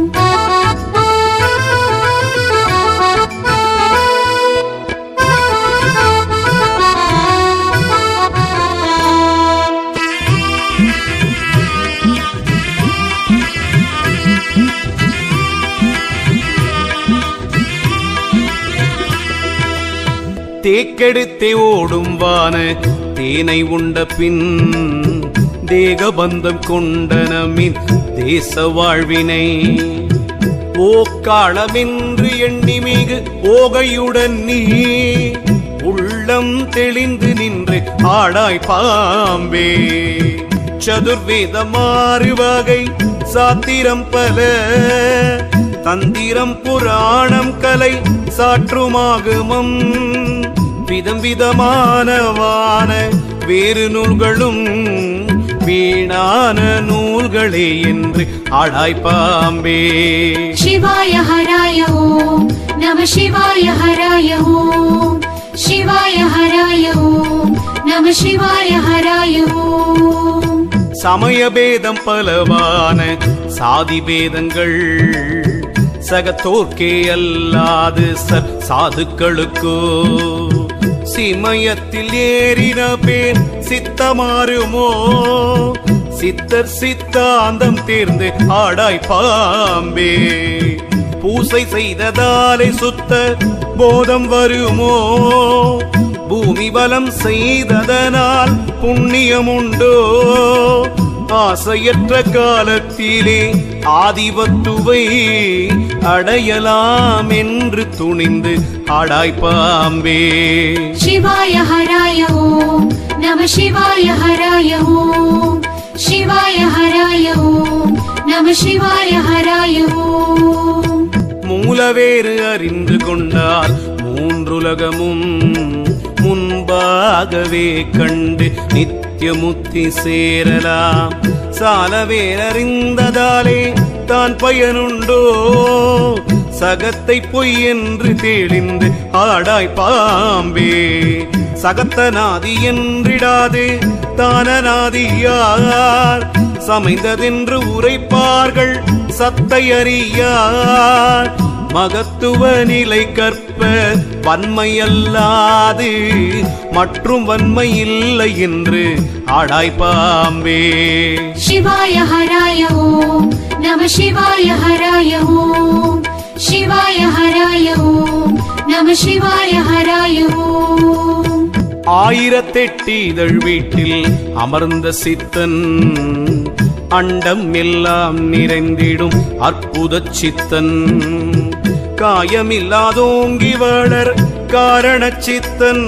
தேக்கெடுத்தே ஓடும் வான தேனை உண்ட பின் தேகபந்தம் கொண்ட நம்மின் தேச வாழ்வினை ஓக்காளமென்று எண்ணி மிகு ஓகையுடன் நீ வேதம் தெளிந்து நின்று ஆடாய் பாம்பே சதுர்வேதம் ஆறு வகை சாத்திரம் பல தந்திரம் புராணம் கலை சாற்றுமாகுமம் விதம் விதமானவான வேறு நூல்களும் வீணான நூல்களே என்று ஆடாய் பாம்பே शिवाय हराय ॐ नमः शिवाय हराय ॐ शिवाय हराय ॐ नमः शिवाय हराय ॐ சமயபேதம் பலவான சாதி பேதங்கள் சகத்தோர்க்கே அல்லாது ச சாதுக்களுக்கோ சிமயத்தில் ஏறின பேர் சித்தமாறுமோ சித்தர் சித்தாந்தம் தேர்ந்து ஆடாய் பாம்பே பூசை செய்ததாலே சுத்த போதம் வருமோ பூமி பலம் செய்ததனால் புண்ணியம் உண்டோ ஆசையற்ற காலத்திலே ஆதிவத்துவை அடையலாம் என்று துணிந்து ஆடாய் பாம்பே शिवाय हराय ॐ नमः शिवाय हराय ॐ शिवाय हराय ॐ नमः शिवाय हराय ॐ மூலவேறு அறிந்து கொண்டால் மூன்றுலகமும் முன்பாகவே கண்டு நித்தியமுத்தி சேரலாம் சாலவேரறிந்ததாலே தான் பயனுண்டோ சகத்தை பொய் என்று தெளிந்து ஆடாய் பாம்பே சகத்தநாதி என்றிடாதே தானநாதியார் சமைந்ததென்று உரைப்பார்கள் சத்தை அறியார் மகத்துவ நிலை கற்ப வன்மையல்லாது மற்றும் வன்மை இல்லை என்று ஆடாய் பாம்பே शिवाय हराय ॐ नमः शिवाय हराय ॐ शिवाय हराय ॐ नमः शिवाय हराय ॐ ஆயிரத்தெட்டு இதழ் வீட்டில் அமர்ந்த சித்தன் அண்டம் எல்லாம் நிறைந்திடும் அற்புத சித்தன் காயமில்லாதோங்கி வளர் காரண சித்தன்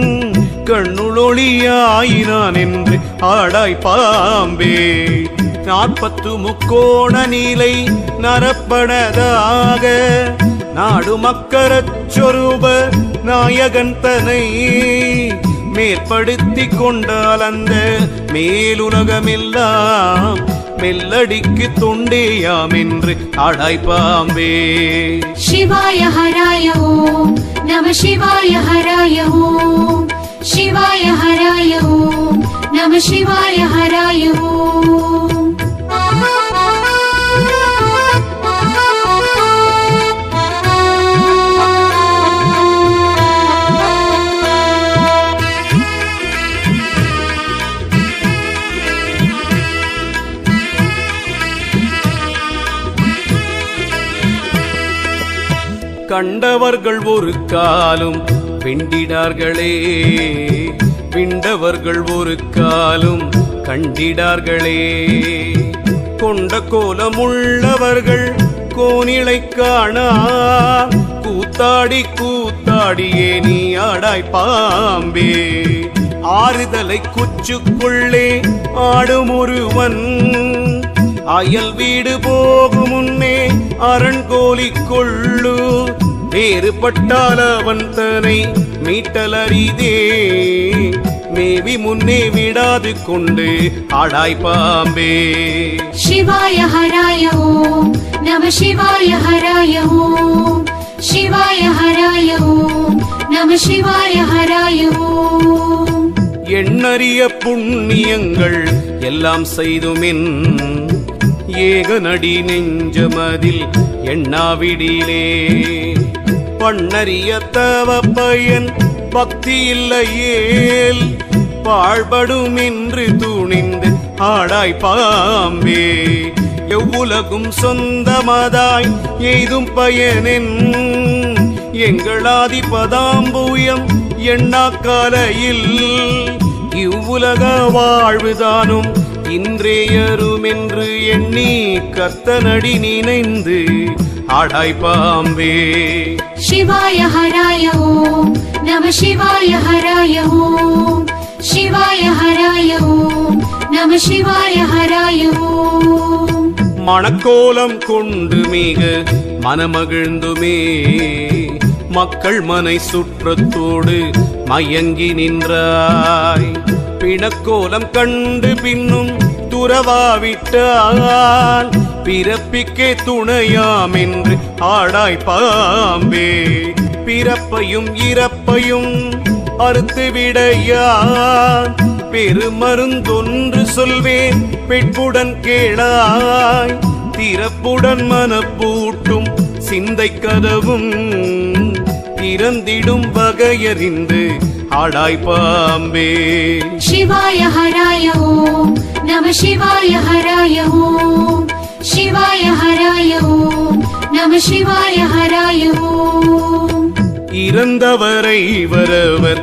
கண்ணுளொளியாயினான் என்று ஆடாய் பாம்பே நாற்பத்து முக்கோண நீலை நரப்படதாக நாடு மக்கரச் சொரூப நாயகன் தனை மேற்படுத்திக் கொண்டால் அந்த மேலுலகமெல்லாம் மெல்லடிக்கு தொண்டேயாம் என்று ஆடாய் பாம்பே शिवाय हराय ॐ नमः शिवाय हराय ॐ शिवाय हराय ॐ नमः शिवाय हराय கண்டவர்கள் ஒரு காலும் வெண்டிடார்களே விண்டவர்கள் ஒரு காலும் கண்டிடார்களே கொண்ட கோலமுள்ளவர்கள் கோனிலை காணா கூத்தாடி கூத்தாடியே நீ ஆடாய் பாம்பே ஆறுதலை குச்சுக்குள்ளே ஆடும் ஒருவன் அயல் வீடு போகும் முன்னே அரண்கோலி கொள்ளு வேறுபட்டால் அவன் தனை மீட்டலரிதே மேவி முன்னே விடாது கொண்டு ஆடாய் பாம்பே शिवाय हराय ॐ नमः शिवाय हराय ॐ शिवाय हराय ॐ नमः शिवाय हराय ॐ எண்ணறிய புண்ணியங்கள் எல்லாம் செய்துமின் ஏகனடி நெஞ்சமதில் எண்ணாவிடிலே பண்ணறிய தவ பயன் பக்தி இல்லையேல் பாழ்படும் என்று துணிந்து ஆடாய் பாம்பே எவ்வுலகும் சொந்தமதாய் எய்தும் பயனென் எங்களாதி பதாம்பூயம் எண்ணாக்காலையில் இவ்வுலக வாழ்வுதானும் இன்றேயருமென்று எண்ணி கத்தனடி நினைந்து ஆடாய் பாம்பே शिवाय हराय ॐ நம சிவாய ஹராய ஓம் சிவாய ஹராய ஓம் நம சிவாய ஹராய ஓம் மணக்கோலம் கொண்டு மிக மனமகிழ்ந்துமே மக்கள் மனை சுற்றத்தோடு மயங்கி நின்றாய் பிணக்கோலம் கண்டு பின்னும் துறவாவிட்டால் பிறப்பிக்கே துணையாம் என்று ஆடாய் பாம்பே பிறப்பையும் இறப்பையும் அறுத்துவிடையான் பெருமருந்தொன்று சொல்வேன் பெட்புடன் கேளாய் திறப்புடன் மனப்பூட்டும் சிந்தை கதவும் திறந்திடும் வகையறிந்து ஆடாய் பாம்பே சிவாய ஹராய ஓம் நம சிவாய ஹராய ஓம் சிவாய ஹராய ஓம் நம சிவாய ஹராய ஓம் இறந்தவரை வரவர்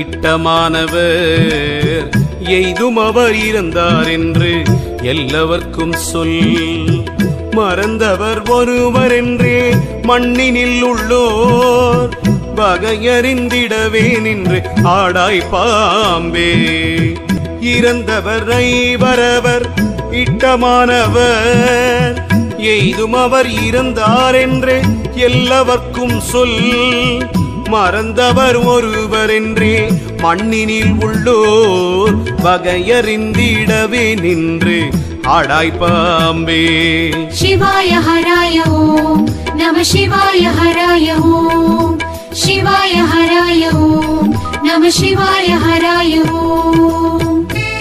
இட்டமானவர் எய்தும் அவர் இறந்தார் என்று எல்லாവർக்கும் சொல் மறந்தவர் ஒருவர் என்றே மண்ணினில் உள்ளோர் வகையறிந்திடவே நின்று ஆடாய் பாம்பே இறந்தவரை வரவர் இட்டமானவர் எய்தும் அவர் இறந்தார் என்று எல்லாവർக்கும் சொல் மறந்தவர் ஒருவர் என்றே மண்ணினில் உள்ளோர் வகையறிந்திடவே நின்று ஆடாய் பாம்பே சிவாய ஹராய ஓம் நம சிவாய ஹராய ஓம் சிவாய ஹராய ஓம் நம சிவாய ஹராய ஓம்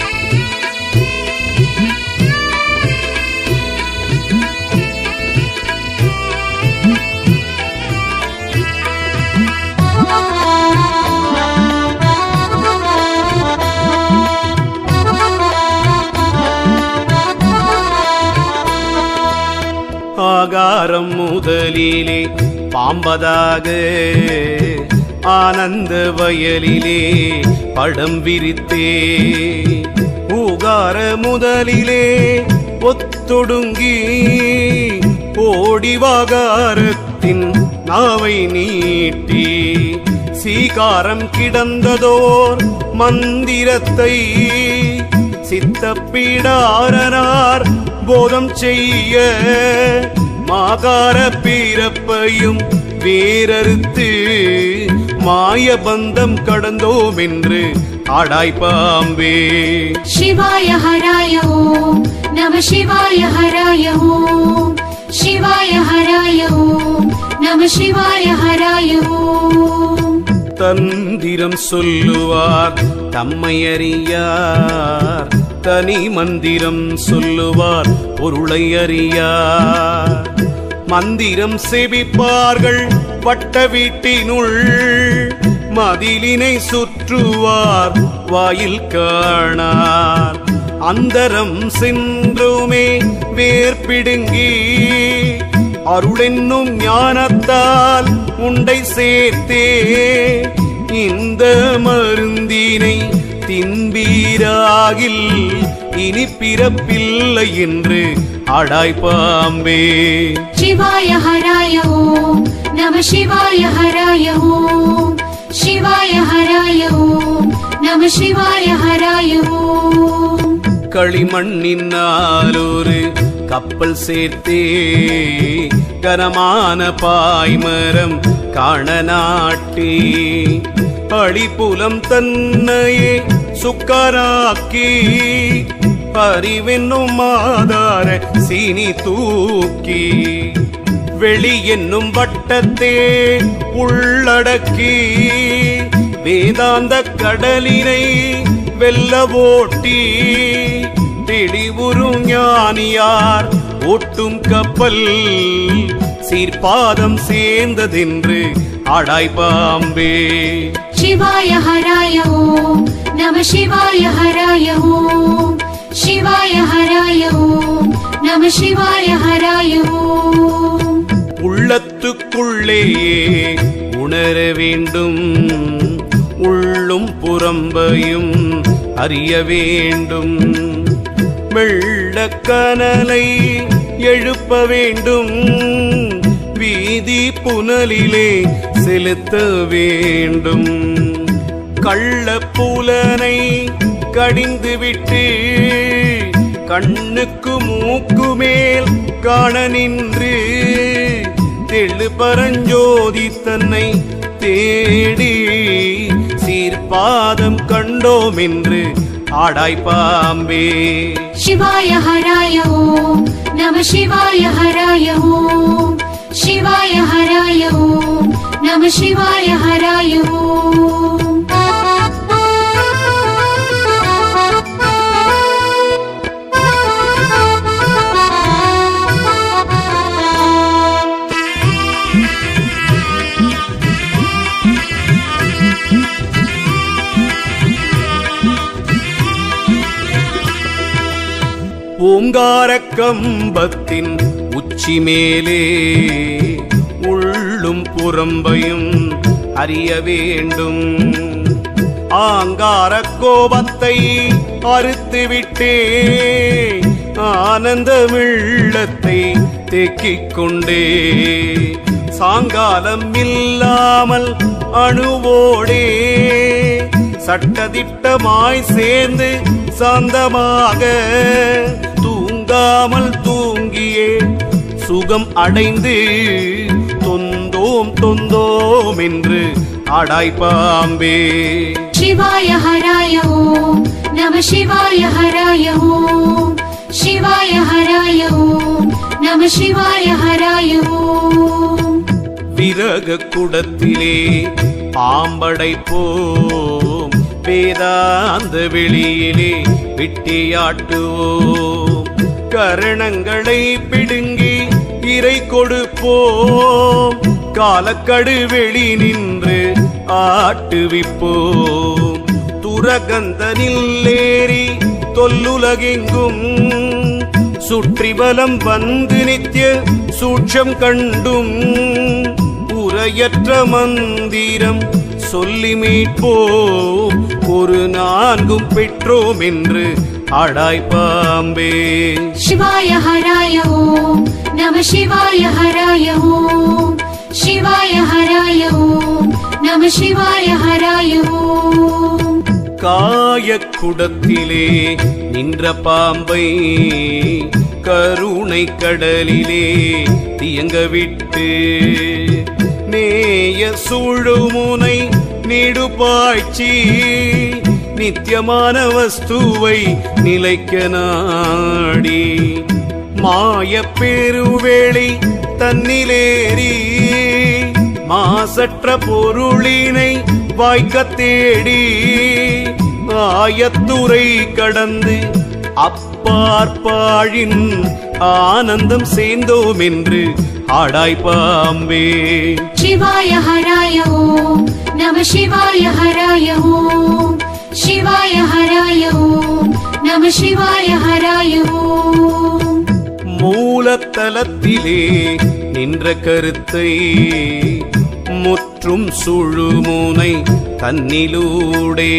ஆகாரம் முதலிலே பாம்பதாக ஆனந்த வயலிலே படம் விரித்தே ஊகார முதலிலே ஒத்தொடுங்கி ஓடிவாகாரத்தின் நாவை நீட்டி சீகாரம் கிடந்ததோர் மந்திரத்தை சித்தப்பீடாரனார் போதம் செய்ய மாகார பிறப்பையும் வேறறுத்து மாயபந்தம் கடந்தோம் என்று ஆடாய் பாம்பே சிவாய ஹராய ஓம் நம சிவாய ஹராய ஓம் சிவாய ஹராய ஓம் நம சிவாய ஹராய ஓம் தந்திரம் சொல்லுவார் தம்மை அறியார் தனி மந்திரம் சொல்லுவார் பொருளை அறியார் மந்திரம் செவிப்பார்கள் வட்ட வீட்டினுள் மதிலினை சுற்றுவார் வாயில் காணார் அந்தரம் சென்றுமே வேர்பிடுங்கி அருளென்னும் ஞானத்தால் உண்டை சேர்த்தே இந்த மருந்தினை தின்பீராகில் இனி பிறப்பில்லை என்று ஆடாய் பாம்பே சிவாய ஹராய ஓம் நம சிவாய ஹராய ஓம் சிவாய ஹராய ஓம் நம சிவாய ஹராய ஓம் களிமண்ணினால் ஒரு கப்பல் சேர்த்தே கனமான பாய்மரம் காண நாட்டி அழிப்புலம் தன்னையே சுக்கராக்கி அறிவென்னும் மாதார சீனி தூக்கி வெளி என்னும் வட்டத்தே உள்ளடக்கி வேதாந்த கடலினை வெல்ல ஓட்டி தெளிவுறும் ஞானியார் ஓட்டும் கப்பல் சீர்பாதம் சேர்ந்ததென்று ஆடாய் பாம்பே சிவாய ஹராய ஓம் நம சிவாய ஹராய ஓம் சிவாய ஹராய ஓம் நம சிவாய ஹராய ஓம் உள்ளத்துக்குள்ளேயே உணர வேண்டும் உள்ளும் புறம்பையும் அறிய வேண்டும் மெல்ல கனலை எழுப்ப வேண்டும் வீதி புனலிலே செலுத்த வேண்டும் கள்ள புலனை கடிந்து விட்டு கண்ணுக்கு மூக்கு மேல் காண நின்று தெள்ளு பரஞ்சோதி தன்னை தேடி சீர்பாதம் கண்டோம் என்று ஆடாய் பாம்பே शिवाय हराय ॐ नमः शिवाय हराय ॐ शिवाय हराय ॐ नमः शिवाय हराय ॐ ஓங்கார கம்பத்தின் உச்சி மேலே உள்ளும் புறம்பையும் அறிய வேண்டும் ஆங்கார கோபத்தை அறுத்துவிட்டே ஆனந்த வெள்ளத்தை தேக்கிக் கொண்டே சாங்காலம் இல்லாமல் அணுவோடே சட்டதிட்டமாய் சேர்ந்து சாந்தமாக தூங்காமல் தூங்கியே சுகம் அடைந்து தொந்தோம் தொந்தோம் என்று ஆடாய் பாம்பே शिवाय हराय ॐ नमः शिवाय हराय ॐ शिवाय हराय ॐ नमः शिवाय हराय ॐ விறகு குடத்திலே பாம்படை போம் வேதாந்த வெளியிலே விட்டியாட்டுவோம் கரணங்களை பிடுங்கி இறை கொடுப்போம் காலக்கடு வெளி நின்று ஆட்டுவிப்போம் துரகந்தனில் ஏறி தொல்லுலகெங்கும் சுற்றி வலம் வந்து நித்ய சூட்சம் கண்டும் உரையற்ற மந்திரம் சொல்லி மீட்போம் ஒரு நான்கும் பெற்றோம் என்று அடாய் பாம்பே शिवाय हराय ॐ नमः शिवाय हराय ॐ शिवाय हराय ॐ नमः शिवाय हराय ॐ காய குடத்திலே நின்ற பாம்பை கருணை கடலிலே தியங்க விட்டு நேய சூழுமுனை நீடுபாய்ச்சி நித்தியமான வஸ்துவை நிலைக்க நாடி மாய பெருவேளை தன்னிலேறி மாசற்ற பொருளினை வாய்க்க தேடி ஆயத்துறை கடந்து அப்பார்பாழின் ஆனந்தம் சேர்ந்தோம் என்று ஆடாய் பாம்பே शिवाय हराय ॐ नमः शिवाय हराय ॐ शिवाय हराय ॐ नमः शिवाय हराय ॐ மூலத்தலத்திலே நின்ற கருத்தை முற்றும் சுழுமுனை தன்னிலூடே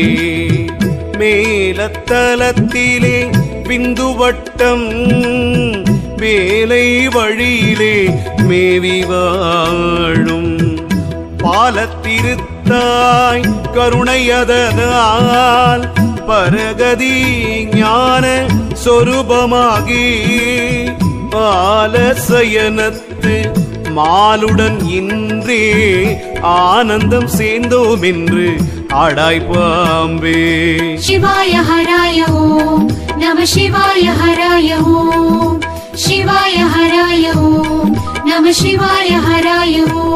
மேலத்தலத்திலே பிந்துவட்டம் வேலை வழியிலே மேவி வாழும் பாலத்திருத்தாய் கருணையதனால் பரகதி ஞான சொரூபமாகி ஆலசயனத்து மாலுடன் இன்றே ஆனந்தம் சேர்ந்தோம் என்று ஆடாய் பாம்பே शिवाय हराय ॐ नमः शिवाय हराय ॐ शिवाय हराय ॐ नमः शिवाय हराय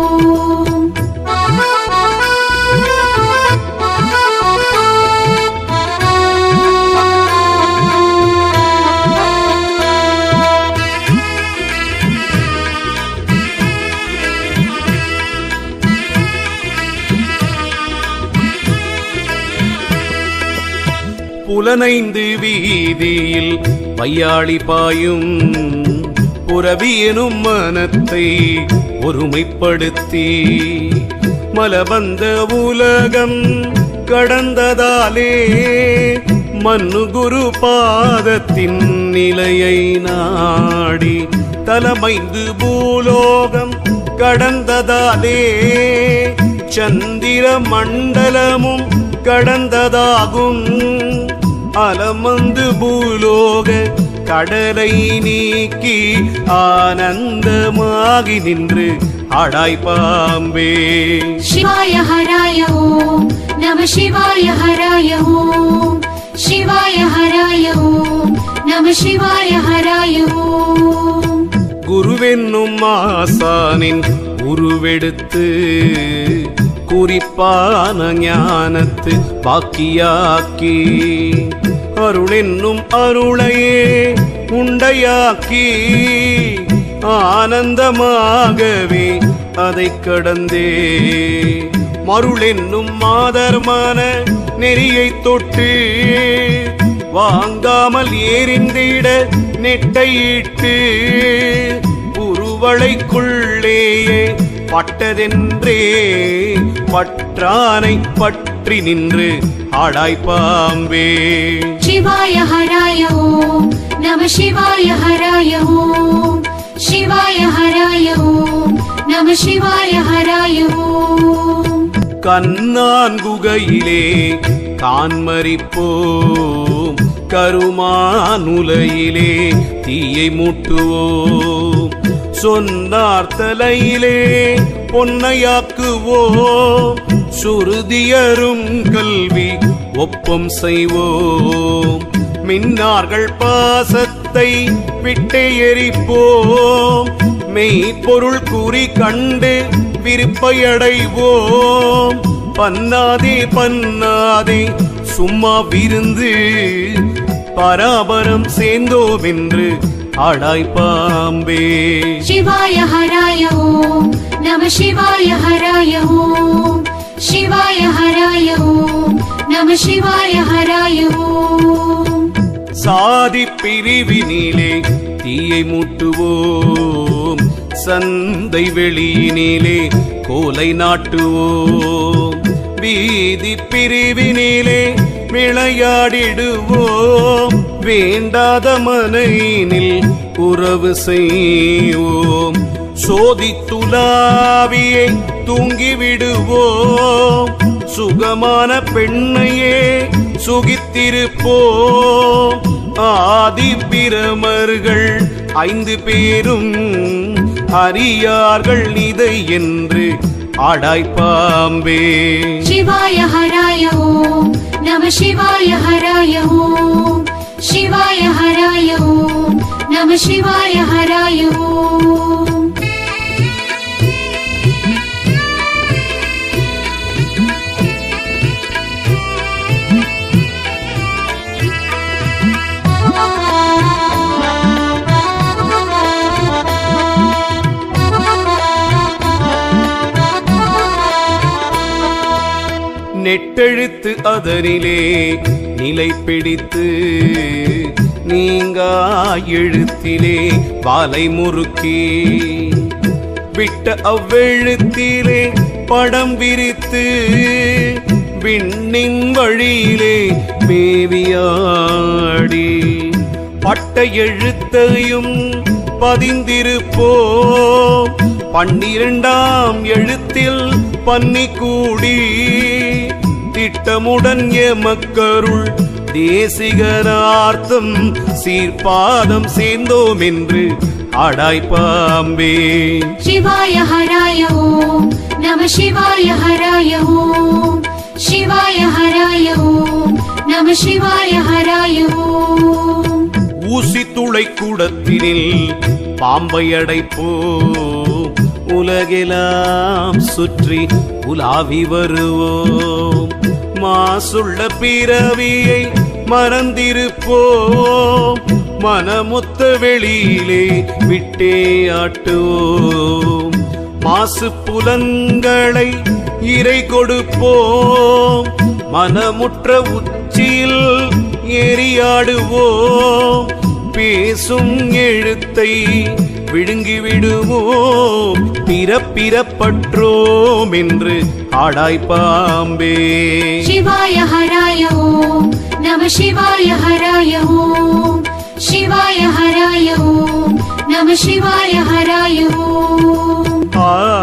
ॐ புலனைந்து வீதியில் பையாளி பாயும் புறவியனும் மனத்தை ஒருமைப்படுத்தி மலபந்த உலகம் கடந்ததாலே மன்னு குரு பாதத்தின் நிலையை நாடி தலமைந்து பூலோகம் கடந்ததாலே சந்திர மண்டலமும் கடந்ததாகும் அலமந்து பூலோக கடலை நீக்கி ஆனந்தமாகி நின்று ஆடாய் பாம்பே शिवाय हराय ॐ नमः शिवाय हराय ॐ शिवाय हराय ॐ नमः शिवाय हराय ॐ குருவென்னும் ஆசானின் உருவெடுத்து குறிப்பான ஞானத்து பாக்கியாக்கி அருளென்னும் அருளையே உண்டையாக்கி ஆனந்தமாகவே அதை கடந்தே மருளென்னும் மாதர்மான நெறியை தொட்டு வாங்காமல் ஏறிந்திட நெட்டையிட்டு உருவளைக்குள்ளேயே பட்டதென்றே பற்றானை பற்றி நின்று ஆடாய் பாம்பே शिवाय हराय ॐ नमः शिवाय हराय ॐ शिवाय हराय ॐ नमः शिवाय हराय ॐ கண்ணான் குகையிலே கான்மரிப்போம் கருமானுலையிலே தீயை மூட்டுவோம் சொன்னார் தலையிலே பொன்னையாக்குவோம் சுருதியரும் கல்வி ஒப்பம் செய்வோம் மின்னார்கள் பாசத்தை விட்டே எரிப்போம் மெய்ப்பொருள் கூறி கண்டு விருப்பையடைவோம் பன்னாதே பன்னாதே சும்மா விருந்து பராபரம் சேர்ந்தோம் என்று ஆடாய் பாம்பே शिवाय हराय ॐ नमः शिवाय हराय ॐ शिवाय हराय ॐ नमः शिवाय हराय ॐ சாதி பிரிவினிலே தீயை மூட்டுவோம் சந்தை வெளியினிலே கோலை நாட்டுவோம் வீதி பிரிவினிலே விளையாடிடுவோம் வேண்டாத மனையினில் உறவு செய்வோம் சோதித்துலாவியை தூங்கிவிடுவோம் சுகமான பெண்ணையே சுகித்திருப்போம் ஆதி பிரமர்கள் ஐந்து பேரும் அறியார்கள் இதை என்று ஆடாய் பாம்பே शिवाय हराय ॐ नमः शिवाय हराय ॐ शिवाय हराय ॐ नमः शिवाय हराय ॐ நெட்டெழுத்து அதனிலே நிலை பிடித்து நீங்கா எழுத்திலே வாலை முறுக்கி விட்ட அவ்வெழுத்திலே படம் விரித்து விண்ணின் வழியிலே மேவியாடி பட்ட எழுத்தையும் பதிந்திருப்போம் பன்னிரண்டாம் எழுத்தில் பன்னி கூடி திட்டமுடன் எமக்கருள் தேசிகரார்த்தம் சீர்பாதம் சேர்ந்தோம் என்று ஆடாய் பாம்பே शिवाय हराय ॐ नमः शिवाय हराय ॐ शिवाय हराय ॐ नमः शिवाय हराय ॐ ஊசி துளை கூடத்தினில் பாம்பை அடைப்போம் உலகெல்லாம் சுற்றி உலாவி வருவோம் மாசுள்ள பிறவியை மறந்திருப்போம் மனமொத்த வெளியிலே விட்டே ஆட்டுவோம் மாசு புலன்களை இறை கொடுப்போம் மனமுற்ற உச்சியில் எரியாடுவோம் பேசும் எழுத்தை விழுங்கி விடுவோம் பிறப்பிறப்பற்றோம் என்று ஆடாய் பாம்பே शिवाय हराय ॐ नमः शिवाय हराय ॐ शिवाय हराय ॐ नमः शिवाय हराय ॐ ஆ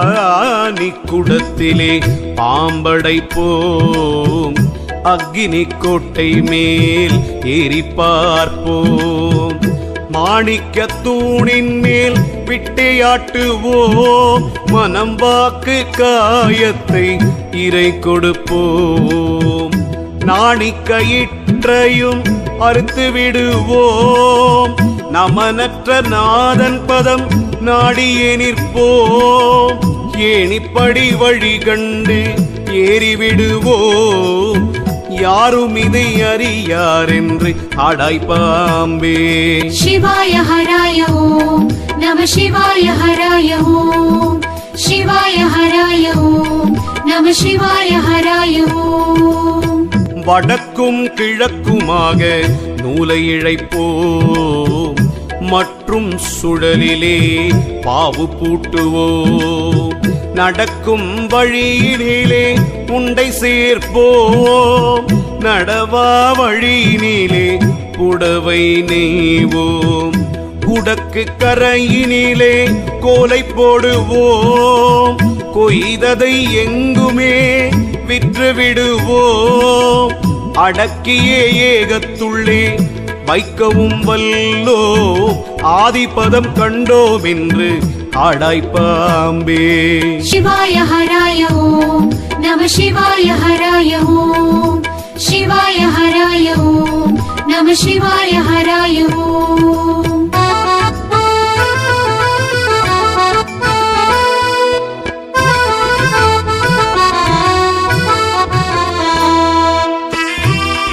குடத்திலே பாம்படைப்போம் அக்கினி கோட்டை மேல் ஏறி பார்ப்போம் மாணிக்க தூணின் மேல் விட்டையாட்டுவோம் மனம் வாக்கு காயத்தை இறை கொடுப்போம் நாணிக்கயிற்றையும் அறுத்து விடுவோம் நமனற்ற நாதன் பதம் நாடியே நிற்போம் ஏணிப்படி வழி கண்டு ஏறிவிடுவோம் யாரும் இதை அறியார் என்று ஆடாய்ப்பாம்பே शिवाय हराय ॐ नमः शिवाय हराय ॐ शिवाय हराय ॐ नमः शिवाय हराय ॐ வடக்கும் கிழக்குமாக நூலை இழைப்போம் மற்றும் சுழலிலே பாவு பூட்டுவோம் நடக்கும் வழியினிலே உண்டை சேர்ப்போம் நடவா வழியினிலே புடவை நெய்வோம் குடக்கு கரையினிலே கோலை போடுவோம் கொய்ததை எங்குமே விற்று விடுவோம் அடக்கிய ஏகத்துள்ளே வைக்கவும் வல்லோ ஆதிபதம் கண்டோம் என்று ஆடாய்ப்பாம்பே शिवाय हराय ॐ नमः शिवाय हराय ॐ शिवाय हराय ॐ नमः शिवाय हराय ॐ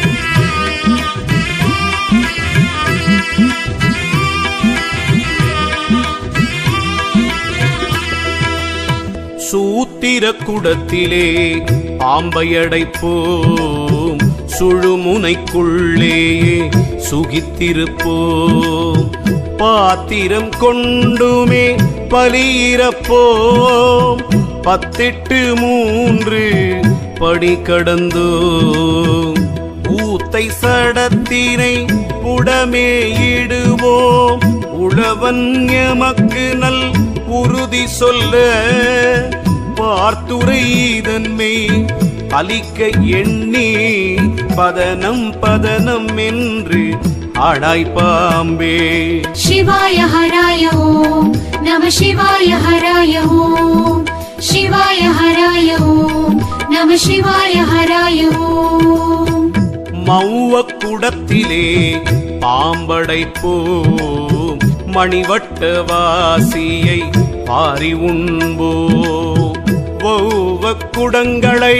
சூத்திர குடத்திலே பாம்பையடைப்போம் சுழுமுனைக்குள்ளேயே சுகித்திருப்போம் பாத்திரம் கொண்டுமே பலியிறப்போம் பத்திட்டு மூன்று படி கடந்தோம் ஊத்தை சடத்தினை புடமே இடுவோம் உழவன் எமக்கு நல் உறுதி சொல்ல பார்த்துரை இதன்மை அலிக்க எண்ணி பதனம் பதனம் என்று ஆடாய்ப்பாம்பே शिवाय हराय ॐ नमः शिवाय हराय ॐ शिवाय हराय ॐ नमः शिवाय हराय ॐ மௌவ குடத்திலே பாம்படைப்போம் மணிவட்ட வாசியை பாரி உண்போம் வௌவ குடங்களை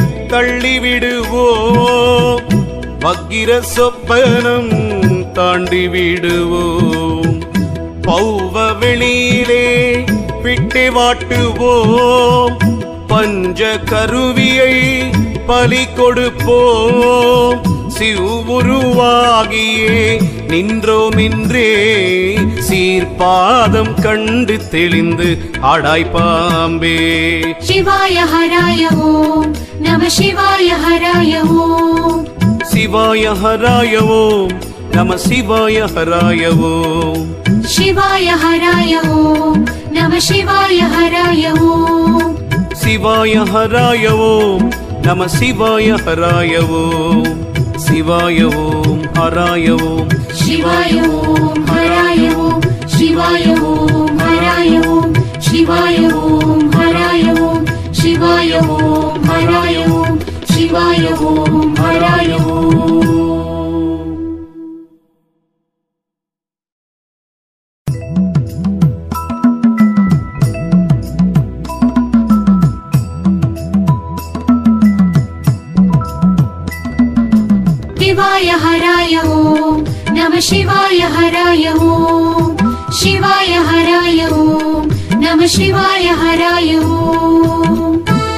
தள்ளிவிடுவோம் வக்கிர சொப்பனம் தாண்டி விடுவோம் பௌவ வெளியிலே விட்டு வாட்டுவோம் பஞ்ச கருவியை பலி கொடுப்போம் சிவுருவாகியே நின்றோமின்றே சீர்பாதம் கண்டு தெளிந்து ஆடாய்ப்பாம்பே शिवाय हराय ॐ नमः शिवाय हराय ॐ சிவாய ஹராயவோம் நம சிவாய ஹராயவோம் शिवाय हराय ॐ नमः शिवाय हराय ॐ சிவாய ஹராயவோம் நம சிவாய ஹராயவோம் சிவாய ஓம் ஹராயவோம் शिवाय ॐ हराय ॐ शिवाय ॐ हराय ॐ शिवाय ॐ हराय ॐ शिवाय ॐ हराय ॐ शिवाय ॐ हराय ॐ शिवाय हराय ॐ नमः शिवाय हराय ॐ शिवाय हराय ॐ नमः शिवाय हराय ॐ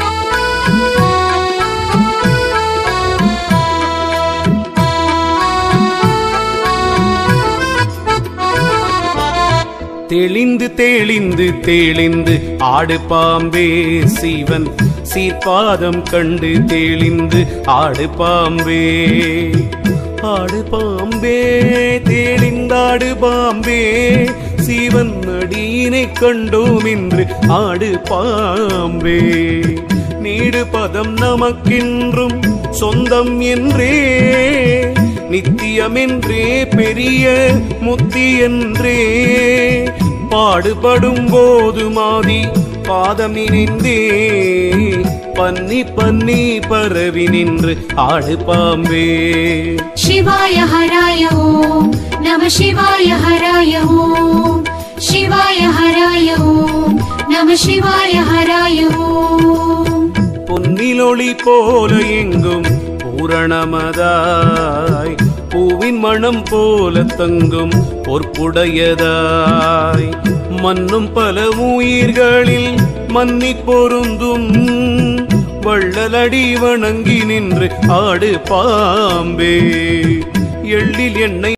தெளிந்து தெளிந்து தெளிந்து ஆடு பாம்பே சிவன் சீர்பாதம் கண்டு தெளிந்து ஆடு பாம்பே ஆடு பாம்பே தெளிந்தாடு பாம்பே சீவன் அடியினை கண்டோம் என்று ஆடு பாம்பே நீடு பதம் நமக்கென்றும் சொந்தம் என்றே நித்தியமென்றே பெரிய முத்தி என்றே பாடுபடும் போது மாதி பாதம் நினைந்தே பன்னி பன்னி பரவி நின்று ஆடு பாம்பே शिवाय हराय ॐ नमः शिवाय हराय ॐ शिवाय हराय ॐ नमः शिवाय हराय ॐ பொன்னிலொளி போல எங்கும் பூரணமதாய் பூவின் மணம் போல தங்கும் பொற்புடையதாய் மன்னும் பல உயிர்களில் மன்னி பொருந்தும் வள்ளலடி வணங்கி நின்று ஆடு பாம்பே எள்ளில் எண்ணெய்